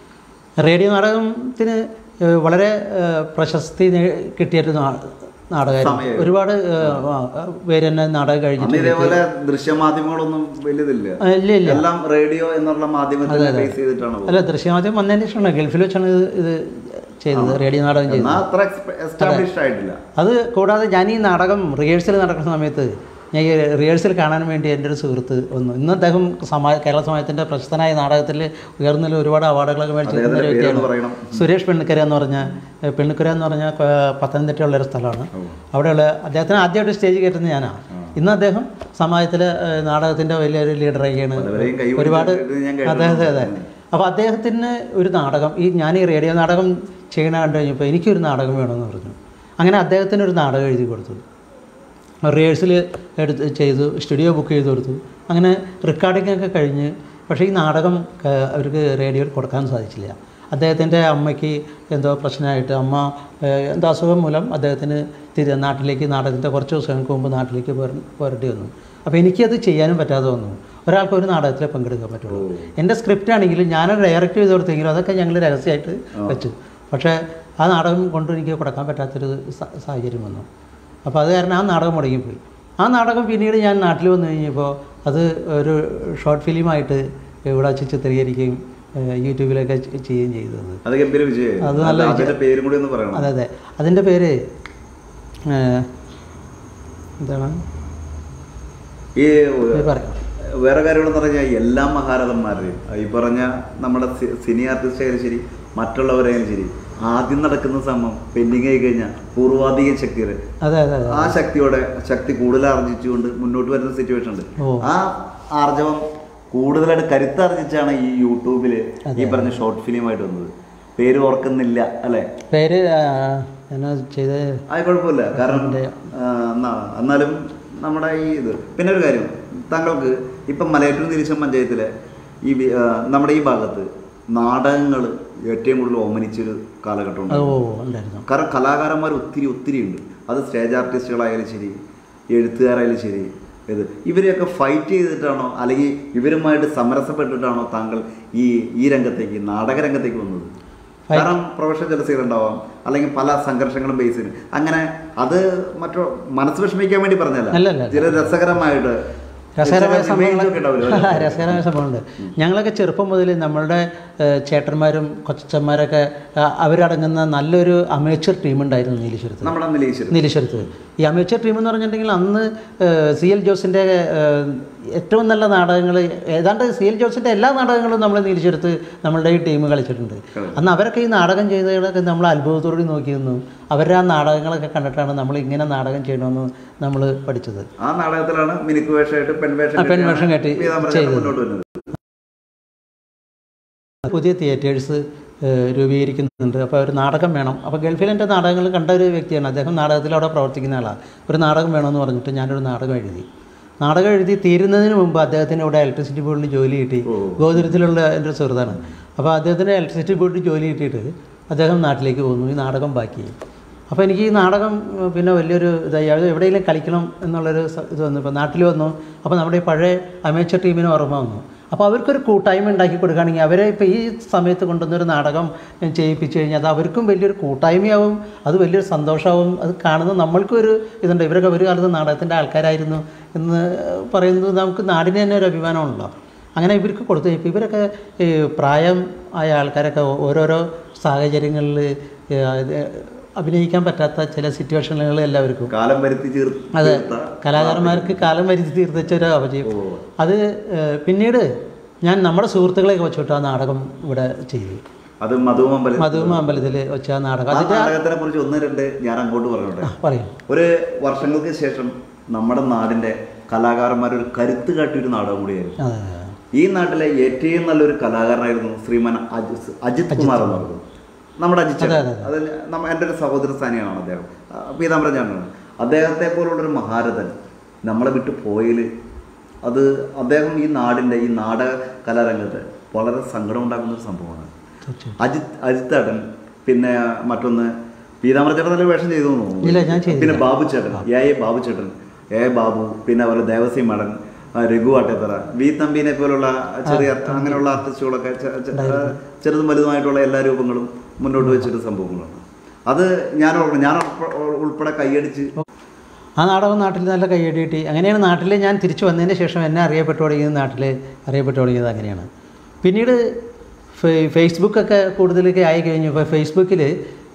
റേഡിയോ നാടകത്തിന് ഏഹ്, വളരെ ഏഹ്, പ്രശസ്തി നേ- കിട്ടിയൊരു നാ- നാടകമായിരുന്നു സമയമായിരുന്നു. ഒരുപാട് ഏഹ്, ആ, പേര് തന്നെ നാടകം കഴിഞ്ഞിട്ട് അന്ന് ഇതേപോലെ ദൃശ്യമാധ്യമങ്ങളൊന്നും വലിയതില്ല ആ, ഇല്ല ഇല്ല എല്ലാം റേഡിയോ എന്നുള്ള മാധ്യമത്തെ ബേസ് ചെയ്തിട്ടാണ് പോകുന്നത്. അല്ല ദൃശ്യമാധ്യമം വന്നതിന് ശേഷമാണ് ഗൾഫിൽ വെച്ചാണ് ഇത് ഇത് ചെയ്തത് റേഡിയോ നാടകം ചെയ്തത് എന്നാ അത്ര എസ്റ്റാബ്ലിഷ്ഡ് ആയിട്ടില്ല അത് കൂടാതെ ഞാൻ ഈ നാടകം റിഹേഴ്സൽ നടക്കുന്ന സമയത്ത് ഞാൻ ഈ റിഹേഴ്സൽ കാണാൻ വേണ്ടി എൻ്റെ ഒരു സുഹൃത്ത് വന്നു ഇന്ന് അദ്ദേഹം സമാ കേരള സമാജത്തിൻ്റെ പ്രശസ്തനായ നാടകത്തിൽ ഉയർന്നതിൽ ഒരുപാട് അവാർഡുകളൊക്കെ മേടിച്ചിരുന്ന ഒരു അദ്ദേഹത്തിന്റെ പേരൊന്ന് വ്യക്തിയാണ് പറയണം സുരേഷ് പെണ്ണിക്കര എന്ന് പറഞ്ഞ ഏഹ് പെണ്ണിക്കര എന്ന് പറഞ്ഞാൽ ഏഹ് പത്തനംതിട്ടയുള്ള ഒരു സ്ഥലമാണ് അവിടെയുള്ള അദ്ദേഹത്തിന് ആദ്യമായിട്ട് സ്റ്റേജ് കയറ്റുന്നത് ഞാനാണ് ഇന്ന് അദ്ദേഹം സമാജത്തിലെ ഏഹ് നാടകത്തിൻ്റെ വലിയൊരു ലീഡറായിയാണ് പലവരെയും കൈ ഒരുപാട് പിടിച്ചിട്ട് ഞാൻ അതെ അതെ അതെ അപ്പോൾ അദ്ദേഹത്തിന് ഒരു നാടകം ഈ ഞാൻ ഈ റേഡിയോ നാടകം ചെയ്യണ കണ്ടു കഴിഞ്ഞപ്പോൾ എനിക്കൊരു നാടകം വേണമെന്ന് പറഞ്ഞു അങ്ങനെ അദ്ദേഹത്തിന് ഒരു നാടകം എഴുതി കൊടുത്തു റിഹേഴ്സൽ എടുത്ത് ചെയ്തു സ്റ്റുഡിയോ ബുക്ക് ചെയ്ത് കൊടുത്തു അങ്ങനെ റെക്കോർഡിംഗ് ഒക്കെ കഴിഞ്ഞ് പക്ഷേ ഈ നാടകം ക- അവർക്ക് റേഡിയോയിൽ കൊടുക്കാൻ സാധിച്ചില്ല അദ്ദേഹത്തിൻ്റെ അമ്മയ്ക്ക് എന്തോ പ്രശ്നമായിട്ട് അമ്മ ഏഹ്, എന്തോ അസുഖം മൂലം അദ്ദേഹത്തിന് തിരി നാട്ടിലേക്ക് നാടകത്തിൻ്റെ കുറച്ച് ദിവസങ്ങൾക്ക് മുമ്പ് നാട്ടിലേക്ക് പോര- പോരേണ്ടി വന്നു അപ്പോൾ എനിക്കത് ചെയ്യാനും പറ്റാതെ വന്നു ഒരാൾക്ക് ഒരു നാടകത്തിലേ പങ്കെടുക്കാൻ പറ്റുള്ളൂ എൻ്റെ സ്ക്രിപ്റ്റ് ആണെങ്കിലും ഞാനത് ഡയറക്റ്റ് ചെയ്ത് കൊടുത്തെങ്കിലും അതൊക്കെ ഞങ്ങൾ രഹസ്യമായിട്ട് വെച്ചു പക്ഷേ ആ നാടകം കൊണ്ട് എനിക്ക് കൊടുക്കാൻ പറ്റാത്തൊരു സ- സാഹചര്യം വന്നു അപ്പോൾ അത് കാരണം ആ നാടകം മുടങ്ങിപ്പോയി ആ നാടകം പിന്നീട് ഞാൻ നാട്ടിൽ വന്നു കഴിഞ്ഞപ്പോൾ അത് ഒരു ഷോർട്ട് ഫിലിമായിട്ട് ഇവിടെ വെച്ച് ചിത്രീകരിക്കുകയും ഏഹ്, യൂട്യൂബിലൊക്കെ ചെ- ചെയ്യുകയും ചെയ്തത് അത് ഗംഭീര വിജയം അത് നല്ല അതിന്റെ പേരും കൂടി ഒന്ന് പറയണം അതെ അതെ അതിൻ്റെ പേര് ഏഹ്, എന്താണ് ഈ പേര് പറയാം വേറെ കാര്യങ്ങളെന്ന് പറഞ്ഞാൽ എല്ലാ മഹാരഥന്മാരുടെയും ഈ പറഞ്ഞ നമ്മുടെ സി- സിനി ആർട്ടിസ്റ്റ് ആയാലും ശരി മറ്റുള്ളവരായാലും ശരി ആദ്യം നടക്കുന്ന സമയം പെൻഡിങ് ആയി കഴിഞ്ഞാൽ പൂർവാധിക ശക്തിയുടെ അതെ അതെ അതെ ആ ശക്തിയോടെ ശക്തി കൂടുതൽ ആർജിച്ചുകൊണ്ട് മുന്നോട്ട് വരുന്ന സിറ്റുവേഷൻ ഉണ്ട് ഓ. ആ ആർജവം കൂടുതലായിട്ട് കരുത്താർജിച്ചാണ് ഈ യൂട്യൂബില് ഈ പറഞ്ഞ ഷോർട്ട് ഫിലിമായിട്ട് വന്നത് പേര് ഓർക്കുന്നില്ല അല്ലെ പേര് ആ, എന്നാ ചെയ്ത അത് കുഴപ്പമില്ല കാരണം ആ, എന്നാ- എന്നാലും നമ്മുടെ ഈ ഇത് പിന്നെ ഒരു കാര്യം താങ്കൾക്ക് ഇപ്പം മലയാറ്റൂർ തിരിച്ചം പഞ്ചായത്തിലെ ഈ വി- ആ, നമ്മുടെ ഈ ഭാഗത്ത് നാടകങ്ങൾ ഏറ്റവും കൂടുതൽ ഓമനിച്ചൊരു കാലഘട്ടമുണ്ട് ഓ ഉണ്ടായിരുന്നു കാരണം കലാകാരന്മാർ ഒത്തിരി ഒത്തിരി ഉണ്ട് അത് സ്റ്റേജ് ആർട്ടിസ്റ്റുകളായാലും ശരി എഴുത്തുകാരായാലും ശരി ഇത് ഇവരെയൊക്കെ ഫൈറ്റ് ചെയ്തിട്ടാണോ അല്ലെങ്കിൽ ഇവരുമായിട്ട് സമരസപ്പെട്ടിട്ടാണോ താങ്കൾ ഈ ഈ രംഗത്തേക്ക് നാടക രംഗത്തേക്ക് വന്നത് കാരണം പ്രൊഫഷണൽ ജലസികൾ ഉണ്ടാവാം അല്ലെങ്കിൽ പല സംഘർഷങ്ങളും ബേസ് ചെയ്ത് അങ്ങനെ അത് മറ്റോ മനസ്സ് വിഷമിക്കാൻ വേണ്ടി പറഞ്ഞല്ല അല്ല, അല്ല, അല്ല. ചില രസകരമായിട്ട് രസകരമായ ചില image ഒക്കെ ഉണ്ടാവുമല്ലോ, സംഭവങ്ങൾ അല്ലേ? രസകരമായ സംഭവമുണ്ട് ഞങ്ങളൊക്കെ ചെറുപ്പം മുതൽ നമ്മളുടെ ഏഹ്, ചേട്ടന്മാരും കൊച്ചന്മാരൊക്കെ ആ, അവരടങ്ങുന്ന നല്ലൊരു അമേച്ചർ ടീം ഉണ്ടായിരുന്നു നീലീശ്വരത്ത് നമ്മുടെ നിലീശ്വരം നീലീശ്വരത്ത് ഈ അമേച്ചർ ടീം എന്ന് പറഞ്ഞിട്ടുണ്ടെങ്കിൽ അന്ന് സി എൽ ജോസിൻ്റെ ഏറ്റവും നല്ല നാടകങ്ങൾ ഏതാണ്ട് സി എൽ ജോസിൻ്റെ എല്ലാ നാടകങ്ങളും നമ്മൾ നീലീശ്വരത്ത് നമ്മളുടെ ഈ ടീം കളിച്ചിട്ടുണ്ട് അന്ന് അവരൊക്കെ ഈ നാടകം ചെയ്തതൊക്കെ നമ്മൾ അത്ഭുതത്തോടെ നോക്കി നിന്നു അവരുടെ ആ നാടകങ്ങളൊക്കെ കണ്ടിട്ടാണ് നമ്മൾ ഇങ്ങനെ നാടകം ചെയ്യണമെന്ന് നമ്മൾ പഠിച്ചത് ആ നാടകത്തിലാണ് മിനുക്ക് വേഷമായിട്ട് പെൺവേഷം ആ, പെൺവേഷം കെട്ടി ചെയ്തത്. മുന്നോട്ട് വരുന്നത് പുതിയ തിയേറ്റേഴ്സ് രൂപീകരിക്കുന്നുണ്ട് അപ്പോൾ ഒരു നാടകം വേണം അപ്പോൾ ഗൾഫിൽ എൻ്റെ നാടകങ്ങൾ കണ്ട ഒരു വ്യക്തിയാണ് അദ്ദേഹം നാടകത്തിൽ അവിടെ പ്രവർത്തിക്കുന്ന ആളാണ് ഒരു നാടകം വേണമെന്ന് പറഞ്ഞിട്ട് ഞാനൊരു നാടകം എഴുതി നാടകം എഴുതി തീരുന്നതിന് മുമ്പ് അദ്ദേഹത്തിന് ഇവിടെ ഇലക്ട്രിസിറ്റി ബോർഡിൽ ജോലി കിട്ടി ഗോതിരത്തിലുള്ള എൻ്റെ ഒരു സുഹൃത്താണ് അപ്പോൾ അദ്ദേഹത്തിന് ഇലക്ട്രിസിറ്റി ബോർഡിൽ ജോലി കിട്ടിയിട്ട് അദ്ദേഹം നാട്ടിലേക്ക് പോകുന്നു ഈ നാടകം ബാക്കി അപ്പോൾ എനിക്ക് ഈ നാടകം ഉം, പിന്നെ വലിയൊരു ഇതായി അത് എവിടെയെങ്കിലും കളിക്കണം എന്നുള്ളൊരു സ- ഇത് വന്നു ഇപ്പോൾ നാട്ടിൽ വന്നു അപ്പോൾ നമ്മുടെ ഈ പഴയ അമേച്ചർ ടീമിന് ഓർമ്മ വന്നു അപ്പോൾ അവർക്കൊരു കൂട്ടായ്മ ഉണ്ടാക്കി കൊടുക്കുകയാണെങ്കിൽ അവരെ ഇപ്പോൾ ഈ സമയത്ത് കൊണ്ടുവന്നൊരു നാടകം ഉം, ചെയ്യിപ്പിച്ച് കഴിഞ്ഞാൽ അത് അവർക്കും വലിയൊരു കൂട്ടായ്മയാവും അത് വലിയൊരു സന്തോഷമാവും അത് കാണുന്ന നമ്മൾക്കും ഒരു ഇതുണ്ട് ഇവരൊക്കെ ഒരു കാലത്ത് നാടകത്തിൻ്റെ ആൾക്കാരായിരുന്നു എന്ന് പറയുന്നത് നമുക്ക് നാടിന് തന്നെ ഒരു അഭിമാനമാണല്ലോ അങ്ങനെ ഇവർക്ക് കൊടുത്തു ഇപ്പോൾ ഇവരൊക്കെ ഈ പ്രായം ആയ ആൾക്കാരൊക്കെ ഓരോരോ സാഹചര്യങ്ങളിൽ അഭിനയിക്കാൻ പറ്റാത്ത ചില സിറ്റുവേഷനുകൾ എല്ലാവർക്കും കാലം വരുത്തി ചേർ അതെ തീർത്ത കലാകാരന്മാർക്ക് കാലം വരുത്തി തീർത്തിച്ച ഒരു അപജയം അത് ഏഹ്, പിന്നീട് ഞാൻ നമ്മുടെ സുഹൃത്തുക്കളെയൊക്കെ വെച്ചിട്ട് ആ നാടകം ഇവിടെ ചെയ്തു അത് മധുമമ്പലം മധുമ അമ്പലത്തിൽ വെച്ച ആ നാടകം ആ അതിൻ്റെ നാടകത്തിനെ കുറിച്ച് ഒന്ന് രണ്ട് ഞാൻ അങ്ങോട്ട് പറഞ്ഞോട്ടെ പറയും ഒരു വർഷങ്ങൾക്ക് ശേഷം നമ്മുടെ നാടിന്റെ കലാകാരന്മാർ ഒരു കരുത്ത് കാട്ടിയ ഒരു നാടകം കൂടിയായിരുന്നു അതെ ഈ നാട്ടിലെ ഏറ്റവും നല്ലൊരു കലാകാരനായിരുന്നു ശ്രീമാൻ അജിത് അജിത് കുമാർ എന്ന് പറയുന്നത് നമ്മുടെ അജിത് ചേട്ടൻ. അതെ, അത് നമ്മ എൻ്റെ ഒരു സഹോദര സ്ഥാനിയാണ് അദ്ദേഹം ആ, പീതാംബരം ചേട്ടനാണ് അദ്ദേഹത്തെ പോലുള്ളൊരു മഹാരഥൻ നമ്മളെ വിട്ട് പോയതിൽ അത് അദ്ദേഹം ഈ നാടിൻ്റെ ഈ നാടക കലാരംഗത്ത് വളരെ സങ്കടം ഉണ്ടാക്കുന്ന ഒരു സംഭവമാണ് തീർച്ചയായും അജിത് അജിത് ഏട്ടൻ പിന്നെ മറ്റൊന്ന് പീതാംബര ചേട്ടൻ നല്ല വേഷം ചെയ്തു എന്ന് തോന്നുന്നു. ഇല്ല, ഞാൻ ചെയ്തില്ല. പിന്നെ ബാബു ചേട്ടൻ എ എ ബാബു ചേട്ടൻ എ ബാബു പിന്നെ അതുപോലെ ദേവസി മടൻ ആ, രഘു വാട്ടേത്തറ വി തമ്പീനെ പോലുള്ള ചെറിയ അങ്ങനെയുള്ള ആർട്ടിസ്റ്റുകളൊക്കെ ചെ- ചെ- ചെറുതും വലുതുമായിട്ടുള്ള എല്ലാ രൂപങ്ങളും മുന്നോട്ട് വെച്ചിട്ട് സംഭവങ്ങളാണ് അത് ഞാൻ ഓർക്കണം ഞാൻ ഉൾപ്പെ- ഉൾപ്പെടെ കൈയടിച്ച് ആ നാടകം നാട്ടിൽ നല്ല കൈയടി കിട്ടി അങ്ങനെയാണ് നാട്ടിൽ ഞാൻ തിരിച്ചു വന്നതിന് ശേഷം എന്നെ അറിയപ്പെട്ടു തുടങ്ങിയത് നാട്ടിൽ അറിയപ്പെട്ടു തുടങ്ങിയത് അങ്ങനെയാണ് പിന്നീട് ഫേ- ഫേസ്ബുക്കൊക്കെ കൂടുതലൊക്കെ ആയി കഴിഞ്ഞപ്പോൾ ഫേസ്ബുക്കിൽ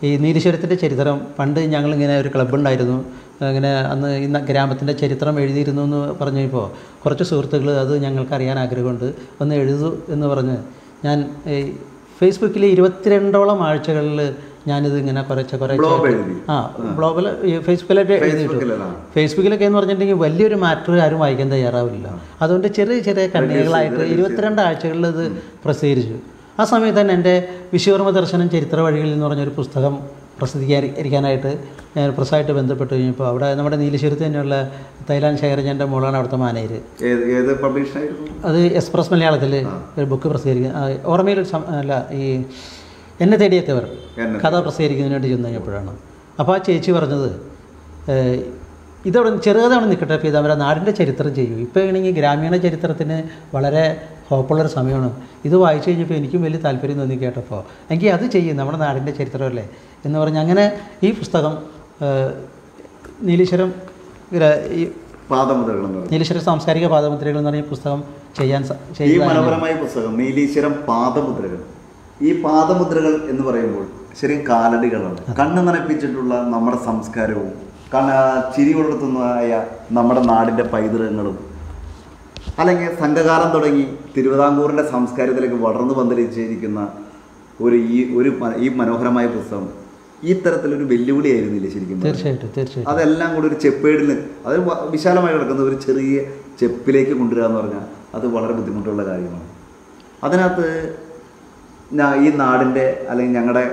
ഈ നീലീശ്വരത്തിൻ്റെ ചരിത്രം പണ്ട് ഞങ്ങളിങ്ങനെ ഒരു ക്ലബ്ബ് ഉണ്ടായിരുന്നു അങ്ങനെ അന്ന് ഈ ന- ഗ്രാമത്തിൻ്റെ ചരിത്രം എഴുതിയിരുന്നു എന്ന് പറഞ്ഞപ്പോൾ കുറച്ച് സുഹൃത്തുക്കൾ അത് ഞങ്ങൾക്ക് അറിയാൻ ആഗ്രഹമുണ്ട് ഒന്ന് എഴുതൂ എന്ന് പറഞ്ഞ് ഞാൻ ഈ ഫേസ്ബുക്കിൽ ഇരുപത്തിരണ്ടോളം ആഴ്ചകളിൽ ഞാനിത് ഇങ്ങനെ കുറച്ച് കുറച്ച് ബ്ലോഗ് എഴുതി ആ ബ്ലോഗിൽ ഫേസ്ബുക്കിലൊക്കെ എഴുതിയിട്ടു ഫേസ്ബുക്കിലാണ് ഫേസ്ബുക്കിലൊക്കെ എന്ന് പറഞ്ഞിട്ടുണ്ടെങ്കിൽ വലിയൊരു മാറ്റർ ആരും വായിക്കാൻ തയ്യാറാവില്ല അതുകൊണ്ട് ചെറിയ ചെറിയ കണ്ണികളായിട്ട് ഇരുപത്തിരണ്ട് ആഴ്ചകളിൽ ഇത് പ്രസിദ്ധീകരിച്ചു ആ സമയത്ത് തന്നെ എൻ്റെ വിശ്വകർമ്മ ദർശനം ചരിത്ര വഴികൾ എന്ന് പറഞ്ഞൊരു പുസ്തകം പ്രസിദ്ധീകരിക്കാനായിട്ട് ഞാൻ പ്രസ്സായിട്ട് ബന്ധപ്പെട്ട് കഴിഞ്ഞപ്പോൾ അവിടെ നമ്മുടെ നീലശ്വരത്ത് തന്നെയുള്ള തൈലാൻ ശേഖരജൻ്റെ മോളാണ് അവിടുത്തെ മാനേജർ ഏത് ഏത് പബ്ലിഷനായിരുന്നു അത് എക്സ്പ്രസ് മലയാളത്തിൽ ഒരു ബുക്ക് പ്രസിദ്ധീകരിക്കുക ആ, ഓർമ്മയിൽ ഒരു സം- അല്ല ഈ എന്നെ തേടിയെത്തിയവർ എന്നെ കഥ പ്രസിദ്ധീകരിക്കുന്നതിന് വേണ്ടി ചെന്ന് കഴിഞ്ഞപ്പോഴാണ് അപ്പോൾ ആ ചേച്ചി പറഞ്ഞത് ഏഹ്, ഇതവിടെ ചെറുതാണ് നിൽക്കട്ടെ പീതാമര നാടിൻ്റെ ചരിത്രം ചെയ്യൂ ഇപ്പോൾ ആണെങ്കിൽ ഗ്രാമീണ ചരിത്രത്തിന് വളരെ ഹോപ്പുള്ളൊരു സമയമാണ് ഇത് വായിച്ചു കഴിഞ്ഞപ്പോൾ എനിക്കും വലിയ താല്പര്യം തോന്നി കേട്ടപ്പോൾ എങ്കിൽ അത് ചെയ്യും നമ്മുടെ നാടിൻ്റെ ചരിത്രമല്ലേ എന്ന് പറഞ്ഞ് അങ്ങനെ ഈ പുസ്തകം ഏഹ്, നീലീശ്വരം ഗ്ര- ഈ പാദമുദ്രകൾ എന്ന് പറയുന്നത് നീലീശ്വര സാംസ്കാരിക പാദമുദ്രകൾ എന്ന് പറഞ്ഞ പുസ്തകം ചെയ്യാൻ സ- ഈ ചെയ്തതാണ്. മനോഹരമായ പുസ്തകം നീലീശ്വരം പാദമുദ്രകൾ ഈ പാദമുദ്രകൾ എന്ന് പറയുമ്പോൾ ശരിക്കും കാലടികളാണ് കണ്ണ് നനപ്പിച്ചിട്ടുള്ള നമ്മുടെ സംസ്കാരവും കണ്ണ ചിരി കൊളുത്തുന്നതായ നമ്മുടെ നാടിൻ്റെ പൈതൃകങ്ങളും അല്ലെങ്കിൽ സംഘകാലം തുടങ്ങി തിരുവിതാംകൂറിൻ്റെ സംസ്കാരത്തിലേക്ക് വളർന്നു പന്തലിച്ചിരിക്കുന്ന ഒരു ഈ ഒരു മ- ഈ മനോഹരമായ പുസ്തകം ഈ തരത്തിലൊരു വെല്ലുവിളിയായിരുന്നില്ലേ ശരിക്കും പറഞ്ഞാൽ? തീർച്ചയായിട്ടും തീർച്ചയായിട്ടും അതെല്ലാം കൂടി ഒരു ചെപ്പേടിൽ അത് വ- വിശാലമായി കിടക്കുന്ന ഒരു ചെറിയ ചെപ്പിലേക്ക് കൊണ്ടുവരിക എന്ന് പറഞ്ഞാൽ അത് വളരെ ബുദ്ധിമുട്ടുള്ള കാര്യമാണ് അതിനകത്ത് ഞാൻ ഈ നാടിൻ്റെ അല്ലെങ്കിൽ ഞങ്ങളുടെ